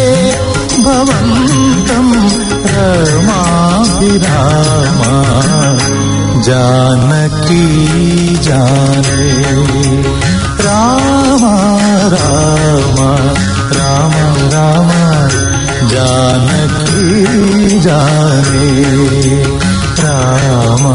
भवन्तम् रमाभिरामा जानकी जाने राम राम राम राम जानकी जाने राम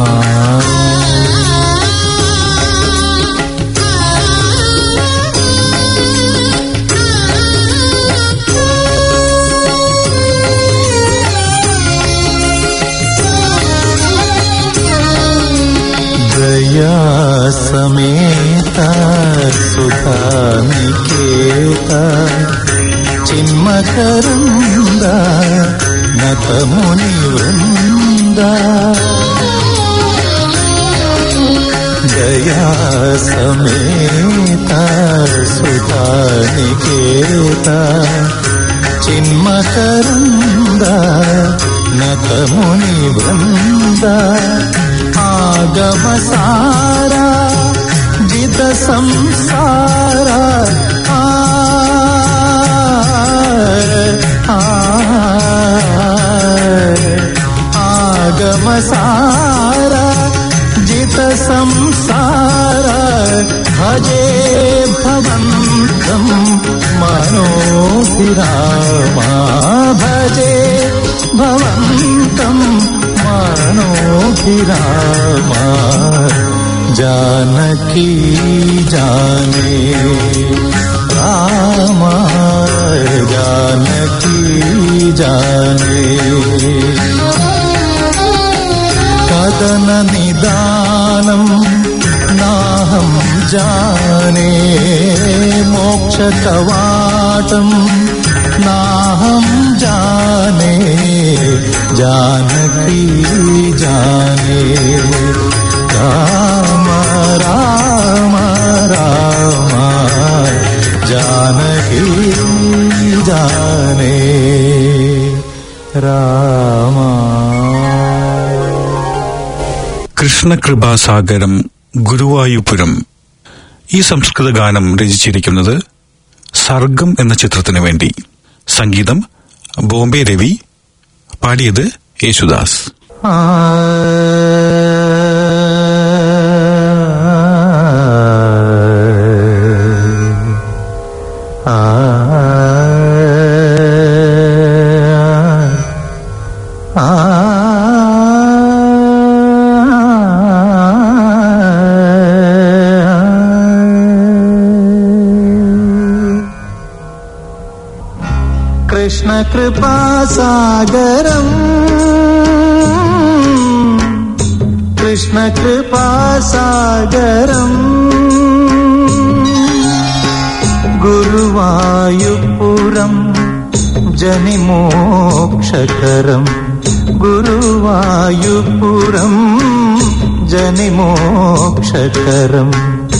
दया समेत सुधा निकेत चिन्मकरन्द नतमुनिवृन्द दया समेत सुधा निकेत चिन्मकरन्द नतमुनिवृन्द आगमसारा जित संसार आगमसारा जित संसार भजे भवन्तम् मनोभिरामा भजे भवन्तम् मनोभिरामा जानकी जाने राम जानकी जाने कदन निदानम् नाहं जाने मोक्षकवाटम् नाहं जाने जानकी जाने राम राम राम जानकी जाने राम കൃഷ്ണകൃപാസാഗരം ഗുരുവായൂപുരം ഈ സംസ്കൃത ഗാനം രചിച്ചിരിക്കുന്നത് സർഗം എന്ന ചിത്രത്തിന് വേണ്ടി സംഗീതം ബോംബെ രവി പാടിയത് യേശുദാസ് ആ कृष्णकृपासागरम् कृष्णकृपासागरम् गुरुवायुपुरम् जनिमोक्षकरम् गुरुवायुपुरम् जनिमोक्षकरम्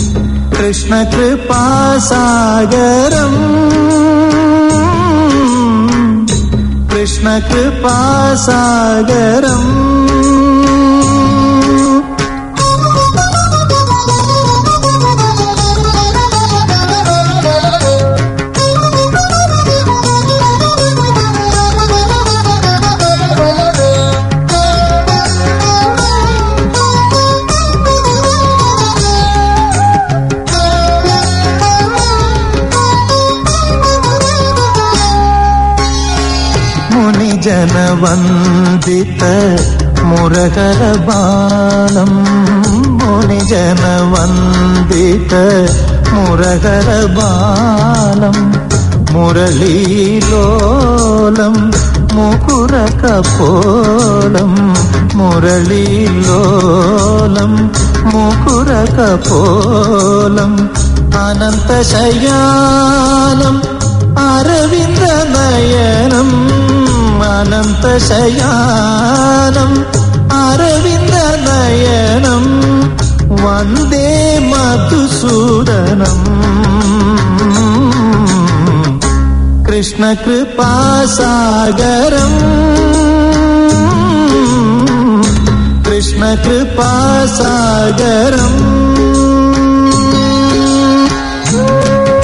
कृष्णकृपासागरम् कृष्णकृपासागरम् मुनिजनवन्दित मुरगरबालम् मुनिजनवन्दित मुरगरबालम् मुरलीलोलम् मुकुरकपोलम् मुरलीलोलम् मुकुरकपोलम् अनन्तशयानम् अरविन्दनयनम् अनन्तशयानम् अरविन्दनयनम् वन्दे मधुसूदनम् कृष्णकृपासागरम् कृष्णकृपासागरम्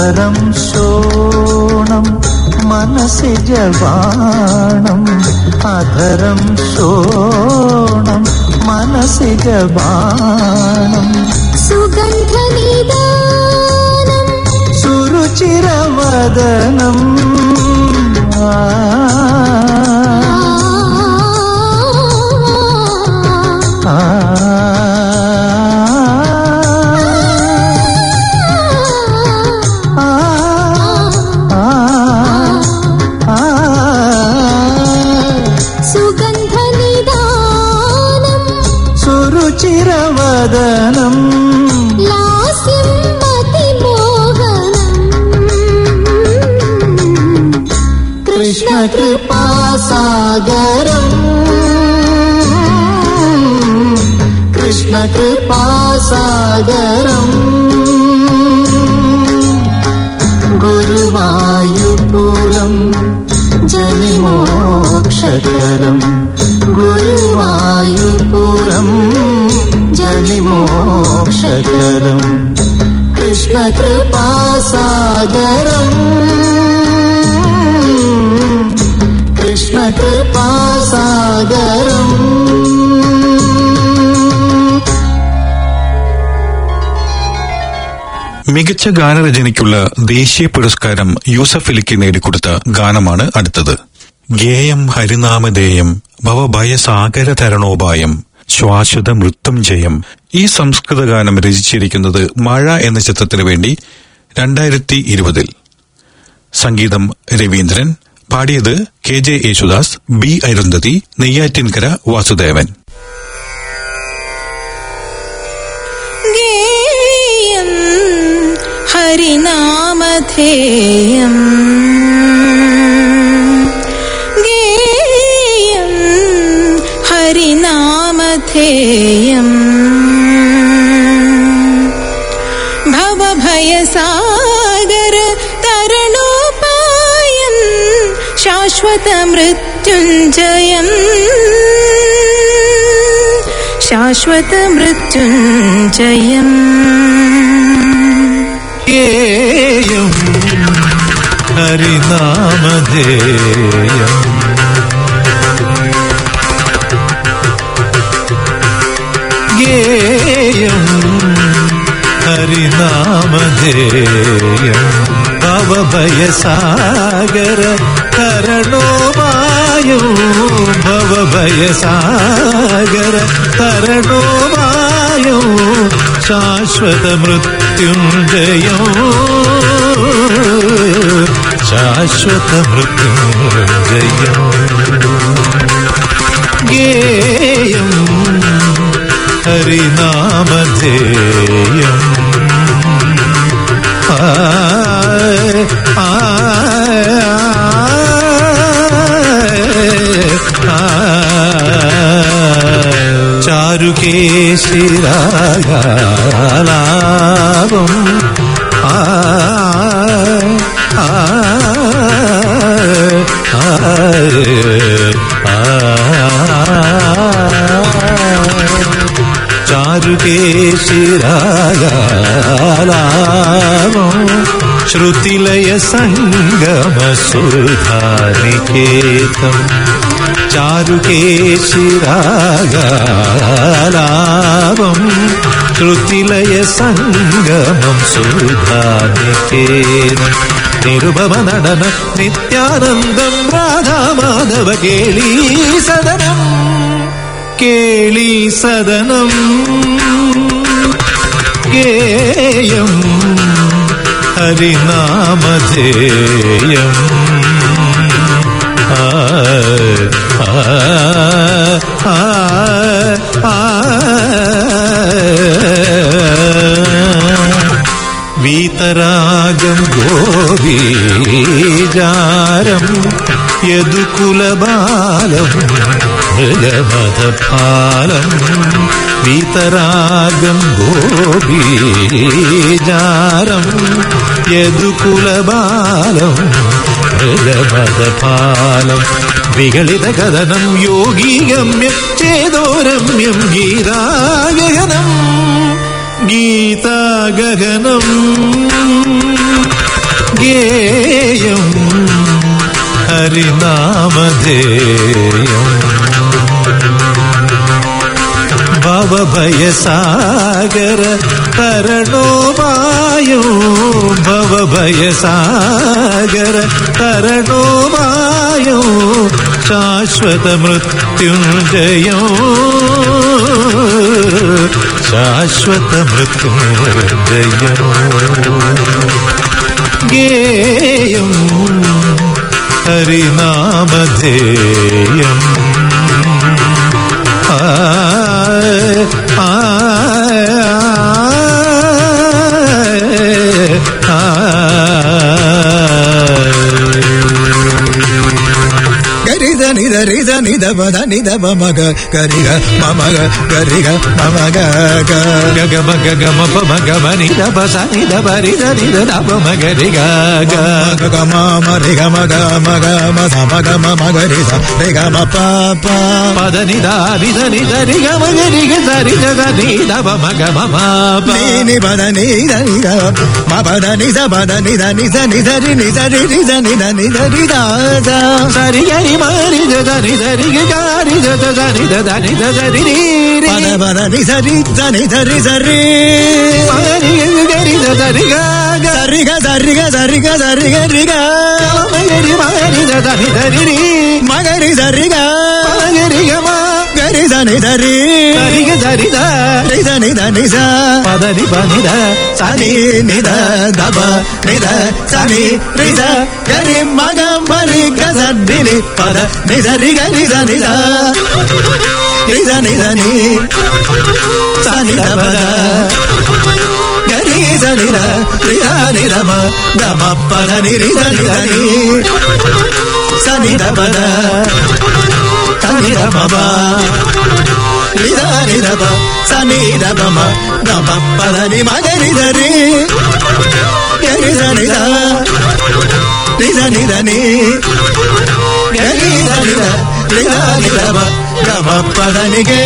അധരം ശോണം മനസ്സി ജവാണം അധരം ശോണം മനസ്സി ജവാണം സുഗന്ധനിദാനം സുരുചിരവദനം ആ ആ ആ ആ സുഗന്ധനിദാനം സുരുചിരവദനം ലാസ്യം അതിമോഹനം കൃഷ്ണകൃപാസാഗരം കൃഷ്ണകൃപാസാഗരം ഗുരുവായൂപുരം ജനിമോക്ഷകരം ഗുരുവായൂപുരം ജനിമോക്ഷകരം കൃഷ്ണകൃപാസാഗരം കൃഷ്ണകൃപാസാഗരം മികച്ച ഗാനരചനയ്ക്കുള്ള ദേശീയ പുരസ്കാരം യൂസഫ് അലിക്ക് നേടിക്കൊടുത്ത ഗാനമാണ് അടുത്തത് ഗേയം ഹരിനാമധേയം ഭവഭയസാഗര തരണോപായം ശ്വാശ്വത മൃത്യുഞ്ജയം ഈ സംസ്കൃത ഗാനം രചിച്ചിരിക്കുന്നത് മഴ എന്ന ചിത്രത്തിനു വേണ്ടി രണ്ടായിരത്തി ഇരുപതിൽ സംഗീതം രവീന്ദ്രൻ പാടിയത് K J Yesudas B Arundhathi Neyyattinkara Vasudevan ഗേയം ഹരിനാമധേയം ഗേയം ഹരിനാമധേയം ഭവഭയസാഗര തരണോപായം ശാശ്വത മൃത്യുഞ്ജയം ശാശ്വത മൃത്യുഞ്ജയം ഗേയം ഹരിനാമധേയം ഗേയം ഹരിനാമധേയം ഭവഭയസാഗര തരണോമായോ ഭവഭയസാഗര തരണോമായോ ശാശ്വത മൃത്യുഞ്ജയോ ശാശ്വത മൃത്യുഞ്ജയോ ഗേയം ഹരിനാമധേയം ആ ആ ചാരുകേശിരാഗാലാപം ആ ആ ചാരുകേശിരാഗാലാപം ശ്രുതിലയ സംഗമ സുധാനികേതം ചാരുകേശിരാഗാലാപം ശ്രുതിലയ സംഗമം സുധാനികേതം നിരുപമ നടന നിത്യാനന്ദം രാധാമാധവ കേളീ സദനം കേളീ സദനം ഗേയം ഹരിനാമധേയം ആ ആ ആ ആ വീതരാഗം ഗോപീജാരം യദുകുലബാലം മൃഗമതപാലം വീതരാഗം ഗോപീജാരം യദുകുലബാലം മൃഗമതപാലം വികളിത കഥനം യോഗീഗമ്യം ചേതോരമ്യം ഗീതാഗഹനം ഗീതാഗഹനം ഗേയം ഹരിനാമധേയം ഭവഭയസാഗര തരണോമായോ ഭവഭയസാഗര തരണോമായോ ശാശ്വത മൃത്യുഞ്ജയോ ശാശ്വത മൃത്യുഞ്ജയോ ഗേയം ഹരിനാമധേയം ആ ആ ಗರಿದ ನಿದ ರಿದ ನಿದ ಬದ ನಿದ ಬಮಗ ಗರಿಗ ಮಮಗ ಗರಿಗ ಮಮಗ ಗ ಗಗ ಮಗ ಗಮ ಪಮ ಗಮ ನಿದ ಬಸ ನಿದ ಬರಿದ ನಿದ ನಬ ಮಗ ರಿ ಗ ಗ ಗ ಗ ಮ ಮ ರಿ ಗ ಮ ಗ ಮ ಗ ಮ ಸ ಮ ಗ ಮ ಮ ಗ ರಿ ಸ ರಿ ಗ ಮ ಪ ಪ ಪದ ನಿದ ನಿದ ನಿದ ರಿ ಗ ಮಗ ರಿ ಗ ಸ ರಿ ದ ದ ನಿ ದ ಬ ಮಗ ಮ ಮ ಪ ನೀ ನಿ ಬದ ನಿ ದ ನಿ ದ ಮ ಬದ ನಿ ದ ಬದ ನಿ ದ ನಿ ದ ನಿ ದ ರಿ ನಿ ದ ರಿ ರಿ ದ ನಿ ದ ನಿ ದ ರಿ ದ ದ ಸರಿ ಗರಿ ಮರಿ ದ ದ ನಿ ದ ರಿ ಗ ಗ ರಿ ದ ದ ದ ನಿ ದ ದ ನಿ ದ ದ ರಿ ರಿ ರಿ ಪದ ಬದ ನಿ ದ ರಿ ದ ನಿ ದ ರಿ ದ ರಿ ಮರಿ ಗ ಗ ರಿ ದ ದ ರಿ ಗ ಗ ದ ರಿ ಗ ದ ರಿ ಗ ದ ರಿ ಗ ದ ರಿ ಗ ರಿ ಗ ಮಗರಿ ಮರಿ ದ ದ ನಿ ದ ರಿ ರಿ ಮಗ ರಿ ದ ರಿ ಗ ಮಗರಿ ಗ ಮ ಗ ರಿ ದ ನಿ ದ ರಿ ರಿ ಗ ದ ರಿ ದ ರಿ ದ ನಿ ದ ನಿ ಸ ಪದ ನಿ ಪ ನಿ ದ ಸ ಸನಿ ನಿದ ದಬ ನಿದ ಸನಿ ರಿದ ಗರಿ ಮಗ ಮರಿ ಗದ ನಿಲಿ ಪದ ನಿದ ರಿಗ ನಿದ ನಿದ ನಿದ ನಿದ ನಿ ಸನಿ ದಬದ ಗರಿ ಸನಿದ ರಿದ ನಿದ ಮ ಗಮ ಪದ ನಿರಿದ ನಿದ ನಿ ಸನಿ ದಬದ ಸನಿ ದಬ ನಿದ ನಿದ ಬ ಸನಿ ದಬ ಮ ಗಮ ಪದ ನಿ ಮಗರಿ ಧರಿ ಗರಿ ಸನಿದ ನಿದ ನಿದ ನಿ ಗರಿ ಸನಿದ ನಿದ ನಿದ ಬ ಗಮ ಪದ ನಿಗೆ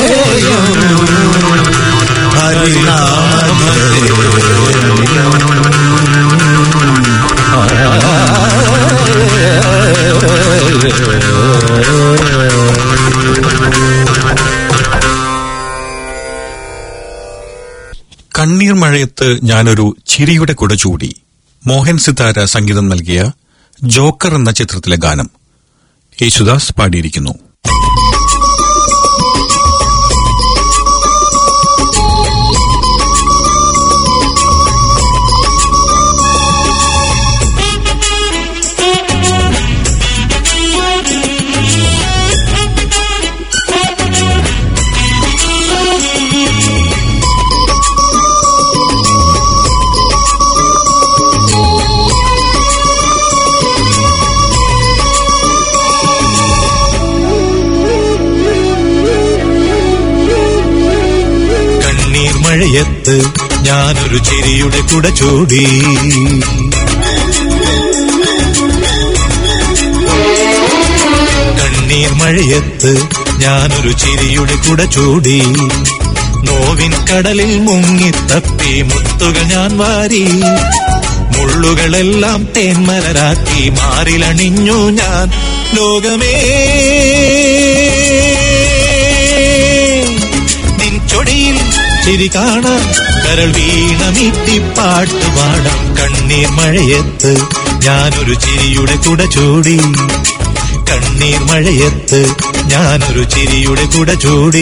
കണ്ണീർ മഴയത്ത് ഞാനൊരു ചിരിയുടെ കുട ചൂടി മോഹൻ സിതാര സംഗീതം നൽകിയ ജോക്കർ എന്ന ചിത്രത്തിലെ ഗാനം യേശുദാസ് പാടിയിരിക്കുന്നു കണ്ണീർ മഴയത്ത് ഞാനൊരു ചിരിയുടെ കുട ചൂടി കണ്ണീർ മഴയത്ത് ഞാനൊരു ചിരിയുടെ കുട ചൂടി നോവിൻ കടലിൽ മുങ്ങിത്തപ്പി മുത്തുകൾ ഞാൻ വാരി മുള്ളുകളെല്ലാം തേന്മലരാക്കി മാറിലണിഞ്ഞു ഞാൻ ലോകമേ നിൻ ചൊടിയിൽ ചിരി കാണാൻ കരൾ വീണമീട്ടി പാട്ടുപാടാം കണ്ണീർ മഴയത്ത് ഞാനൊരു ചിരിയുടെ കുട ചൂടി കണ്ണീർ മഴയത്ത് ഞാനൊരു ചിരിയുടെ കുട ചൂടി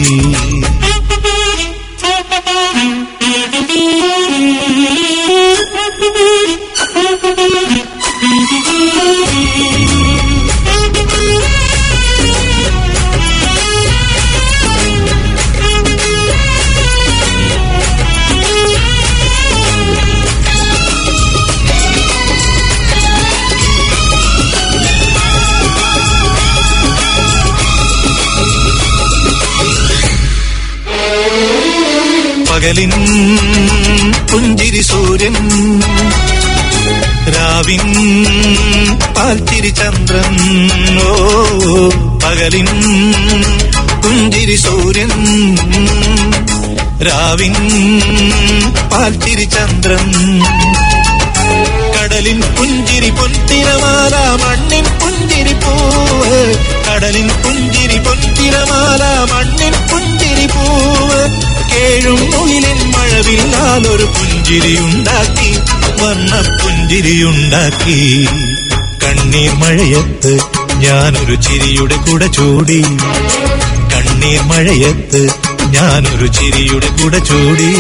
പകലിൻ പുഞ്ചിരി സൂര്യൻ രാവിൻ പാൽത്തിരി ചന്ദ്രൻ ഓ പകലിൻ പുഞ്ചിരി സൂര്യൻ രാവിൻ പാൽത്തിരി ചന്ദ്രൻ കടലിൻ പുഞ്ചിരി പൊൻതിരമാല മണ്ണിൻ പുഞ്ചിരി പൂവ് കടലിൻ പുഞ്ചിരി പൊൻതിരമാല മണ്ണിൻ പുഞ്ചിരി പൂവ് കേഴും മുയിലിൻ മഴവില്ലാൽ ഒരു പുഞ്ചിരിയുണ്ടാക്കി വർണ്ണ പുഞ്ചിരിയുണ്ടാക്കി കണ്ണീർ മഴയത്ത് ഞാനൊരു ചിരിയുടെ കൂടെ ചൂടി കണ്ണീർ മഴയത്ത് ഞാനൊരു ചിരിയുടെ കൂടെ ചൂടി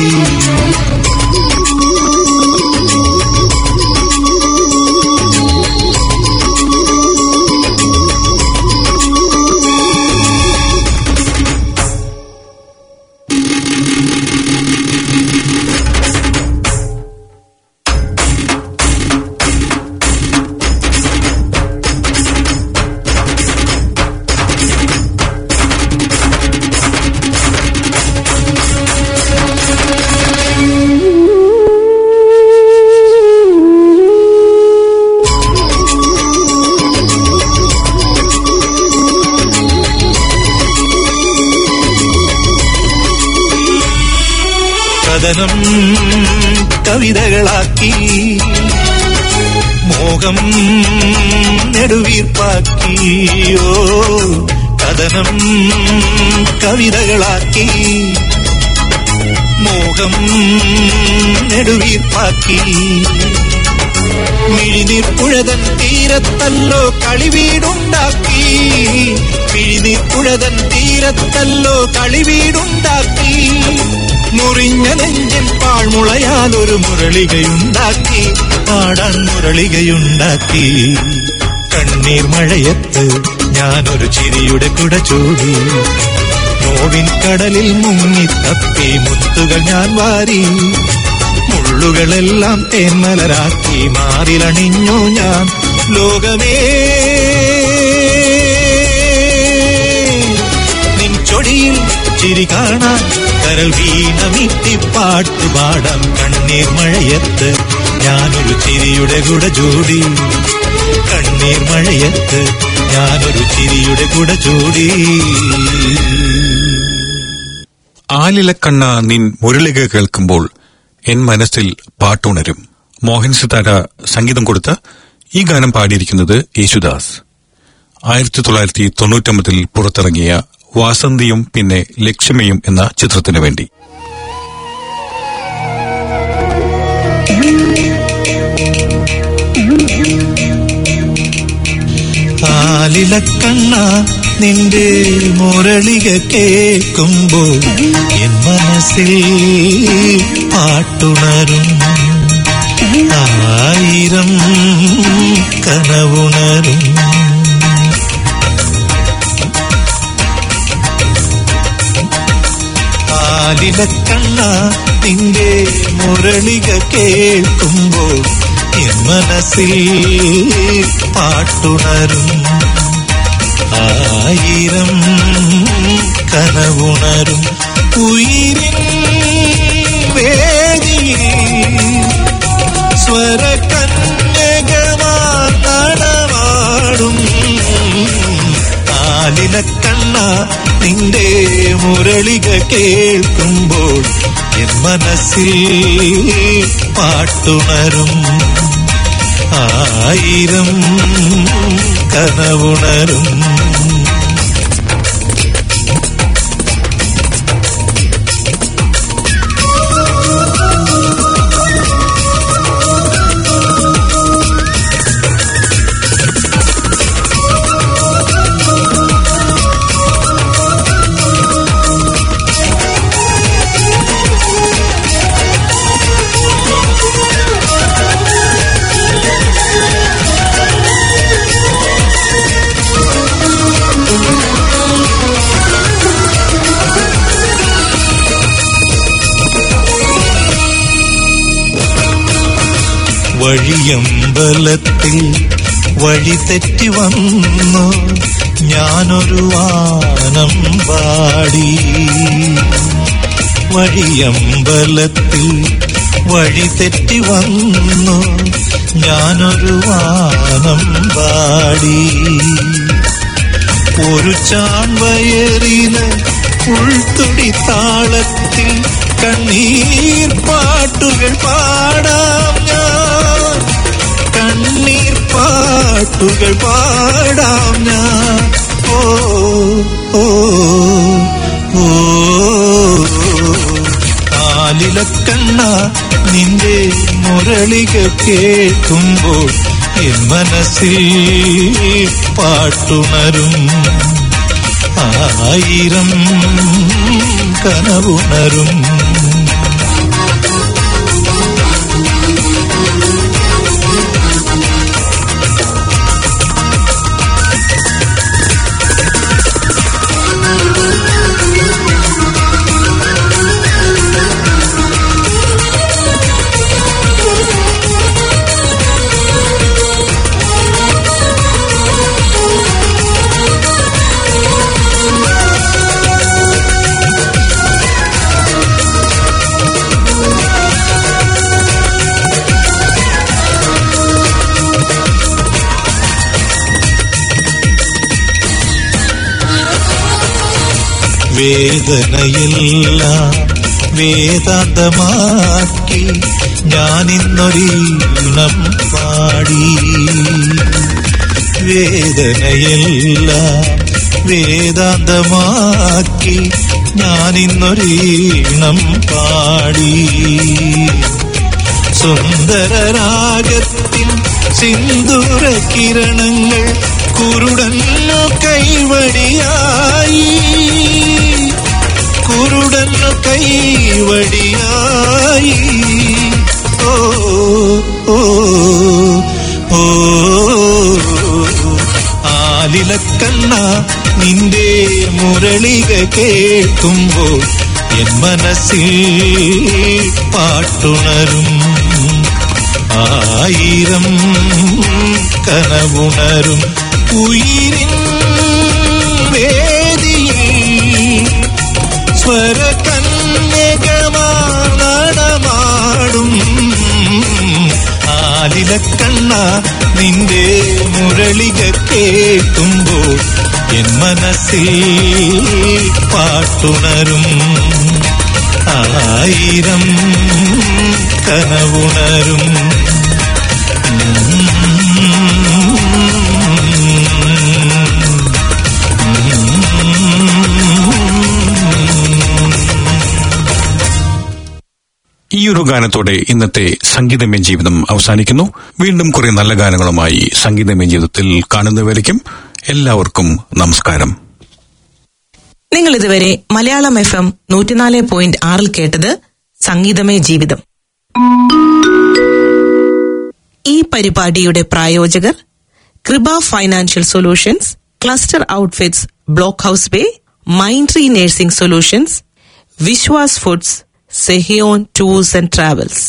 കഥനം കവിതകളാക്കി മോഹം നെടുവീർപ്പാക്കി ഓ കഥനം കവിതകളാക്കി മോഹം നെടുവീർപ്പാക്കി മിഴിനീർ പുഴതൻ തീരത്തല്ലോ കളിവീടുണ്ടാക്കി മിഴിനീർ പുഴതൻ തീരത്തല്ലോ കളിവീടുണ്ടാക്കി മുറിഞ്ഞ നെഞ്ചിൽ പാഴ്മുളയാൽ ഒരു മുരളികയുണ്ടാക്കി പാടാൻ മുരളികയുണ്ടാക്കി കണ്ണീർ മഴയത്ത് ഞാനൊരു ചിരിയുടെ കുട ചൂടി നോവിൻ കടലിൽ മുങ്ങി തപ്പി മുത്തുകൾ ഞാൻ വാരി മുള്ളുകളെല്ലാം തേന്മലരാക്കി മാറിലണിഞ്ഞു ഞാൻ ലോകമേ നിൻ ചൊടിയിൽ ചിരി കാണാൻ കരൽ വീണമിത്തി പാട്ടുപാടാം കണ്ണീർ മഴയത്ത് ഞാനൊരു ചിരിയുടെ കുട ചൂടി കണ്ണീർ മഴയത്ത് ഞാനൊരു ചിരിയുടെ കുട ചൂടി ആലിലക്കണ്ണ നിൻ മുരളിക കേൾക്കുമ്പോൾ എൻ മനസ്സിൽ പാട്ടുണരും മോഹൻ സിതാര സംഗീതം കൊടുത്ത ഈ ഗാനം പാടിയിരിക്കുന്നത് യേശുദാസ് ആയിരത്തി തൊള്ളായിരത്തി തൊണ്ണൂറ്റൊമ്പതിൽ പുറത്തിറങ്ങിയ വാസന്തിയും പിന്നെ ലക്ഷ്മിയും എന്ന ചിത്രത്തിനു വേണ്ടി ആലിലക്കണ്ണ നിന്റെ മുരളിക കേൾക്കുമ്പോൾ എൻ മനസ്സിൽ പാട്ടുണരും ആയിരം കനവുണരും ആലിലക്കണ്ണ നിന്റെ മുരളിക കേൾക്കുമ്പോൾ എൻ മനസ്സിൽ പാട്ടുണരും ആയിരം കനവുണരും ഉയിരിൻ വേദിയിൽ സ്വരകന്യകമാർ നടമാടും ആലിലക്കണ്ണ നിന്റെ മുരളിക കേൾക്കുമ്പോൾ എൻ മനസ്സിൽ പാട്ടുണരും ആയിരം കനവുണരും വഴിയമ്പലത്തിൽ വഴി തെറ്റി വന്നു ഞാനൊരു വാനം പാടി വഴിയമ്പലത്തിൽ വഴി തെറ്റി വന്നു ഞാനൊരു വാനം പാടി ഒരു ചാൺവയറിന് ഉൾത്തുടി താളത്തിൽ കണ്ണീർ പാട്ടുകൾ പാടാം ഞാൻ പാട്ടുകൾ പാടാം ഞാൻ ഓ ഓ ഓ ആലിലക്കണ്ണ നിന്റെ മുരളിക കേൾക്കുമ്പോൾ എൻ മനസ്സിൽ പാട്ടുണരും ആയിരം കനവുണരും വേദനയെല്ലാം വേദാന്തമാക്കി ഞാനിന്നൊരീണം പാടി വേദനയെല്ലാം വേദാന്തമാക്കി ഞാനിന്നൊരീണം പാടി സുന്ദരരാഗത്തിൻ സിന്ദൂര കിരണങ്ങൾ കുരുടന്നു കൈവടിയായി കുരുടന്നു കൈവടിയായി ഓ ഓ ഓ ആലിലക്കണ്ണ നിന്റെ മുരളിക കേൾക്കുമ്പോൾ എൻ മനസ്സിൽ പാട്ടുണരും ആയിരം കനവുണരും ഉയിരിൻ വേദിയിൽ സ്വരകന്യകമാടമാടും ആലിലക്കണ്ണ നിന്റെ മുരളിക കേൾക്കുമ്പോൾ എൻ മനസ്സിൽ പാട്ടുണരും ആയിരം കനവുണരും ഈ ഒരു ഗാനത്തോടെ ഇന്നത്തെ സംഗീതമേ ജീവിതം അവസാനിക്കുന്നു വീണ്ടും കുറെ നല്ല ഗാനങ്ങളുമായി സംഗീതമേ ജീവിതത്തിൽ കാണുന്നവരേക്കും എല്ലാവർക്കും നമസ്കാരം നിങ്ങൾ ഇതുവരെ മലയാളം എഫ് എം നൂറ്റിനാല് പോയിന്റ് ആറിൽ കേട്ടത് സംഗീതമേ ജീവിതം ഈ പരിപാടിയുടെ പ്രായോജകർ കൃപ financial solutions cluster outfits block house bay mind tree nursing solutions Viswas foods Sehion tours and travels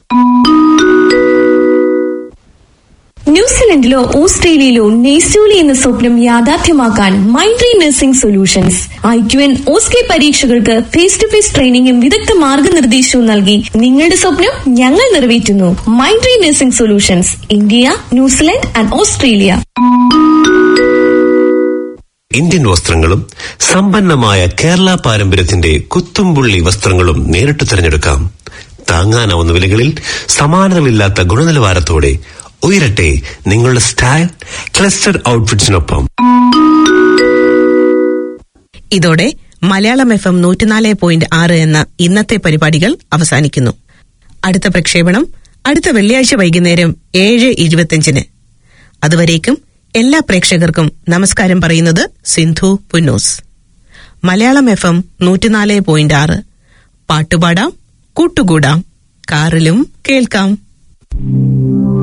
ന്യൂസിലൻഡിലോ ഓസ്ട്രേലിയയിലോ നെയ്സ്റ്റോലി എന്ന സ്വപ്നം യാഥാർത്ഥ്യമാക്കാൻ Mindtree nursing solutions I Q N OSCE പരീക്ഷകൾക്ക് ഫേസ് ടു ഫേസ് ട്രെയിനിങ്ങും വിദഗ്ധ മാർഗനിർദ്ദേശവും നൽകി നിങ്ങളുടെ സ്വപ്നം ഞങ്ങൾ നിറവേറ്റുന്നു Mindtree nursing solutions India New Zealand and Australia Indian വസ്ത്രങ്ങളും സമ്പന്നമായ കേരള പാരമ്പര്യത്തിന്റെ കുത്തുംപുള്ളി വസ്ത്രങ്ങളും നേരിട്ട് തിരഞ്ഞെടുക്കാം താങ്ങാനാവുന്ന വിലകളിൽ സമാനതകളില്ലാത്ത ഗുണനിലവാരത്തോടെ ഉയരട്ടെ നിങ്ങളുടെ സ്റ്റൈൽ ക്ലസ്റ്റർ ഔട്ട്ഫിറ്റ്സിനൊപ്പം ഇതോടെ മലയാളം എഫ് എം നൂറ്റിനാല് പോയിന്റ് ആറ് എന്ന ഇന്നത്തെ പരിപാടികൾ അവസാനിക്കുന്നു അടുത്ത പ്രക്ഷേപണം അടുത്ത വെള്ളിയാഴ്ച വൈകുന്നേരം ഏഴ് ഇരുപത്തിയഞ്ചിന് അതുവരേക്കും എല്ലാ പ്രേക്ഷകർക്കും നമസ്കാരം പറയുന്നത് സിന്ധു പുന്നൂസ് മലയാളം എഫ് എം നൂറ്റിനാല് പോയിന്റ് ആറ് പാട്ടുപാടാം കൂട്ടുകൂടാം കാറിലും കേൾക്കാം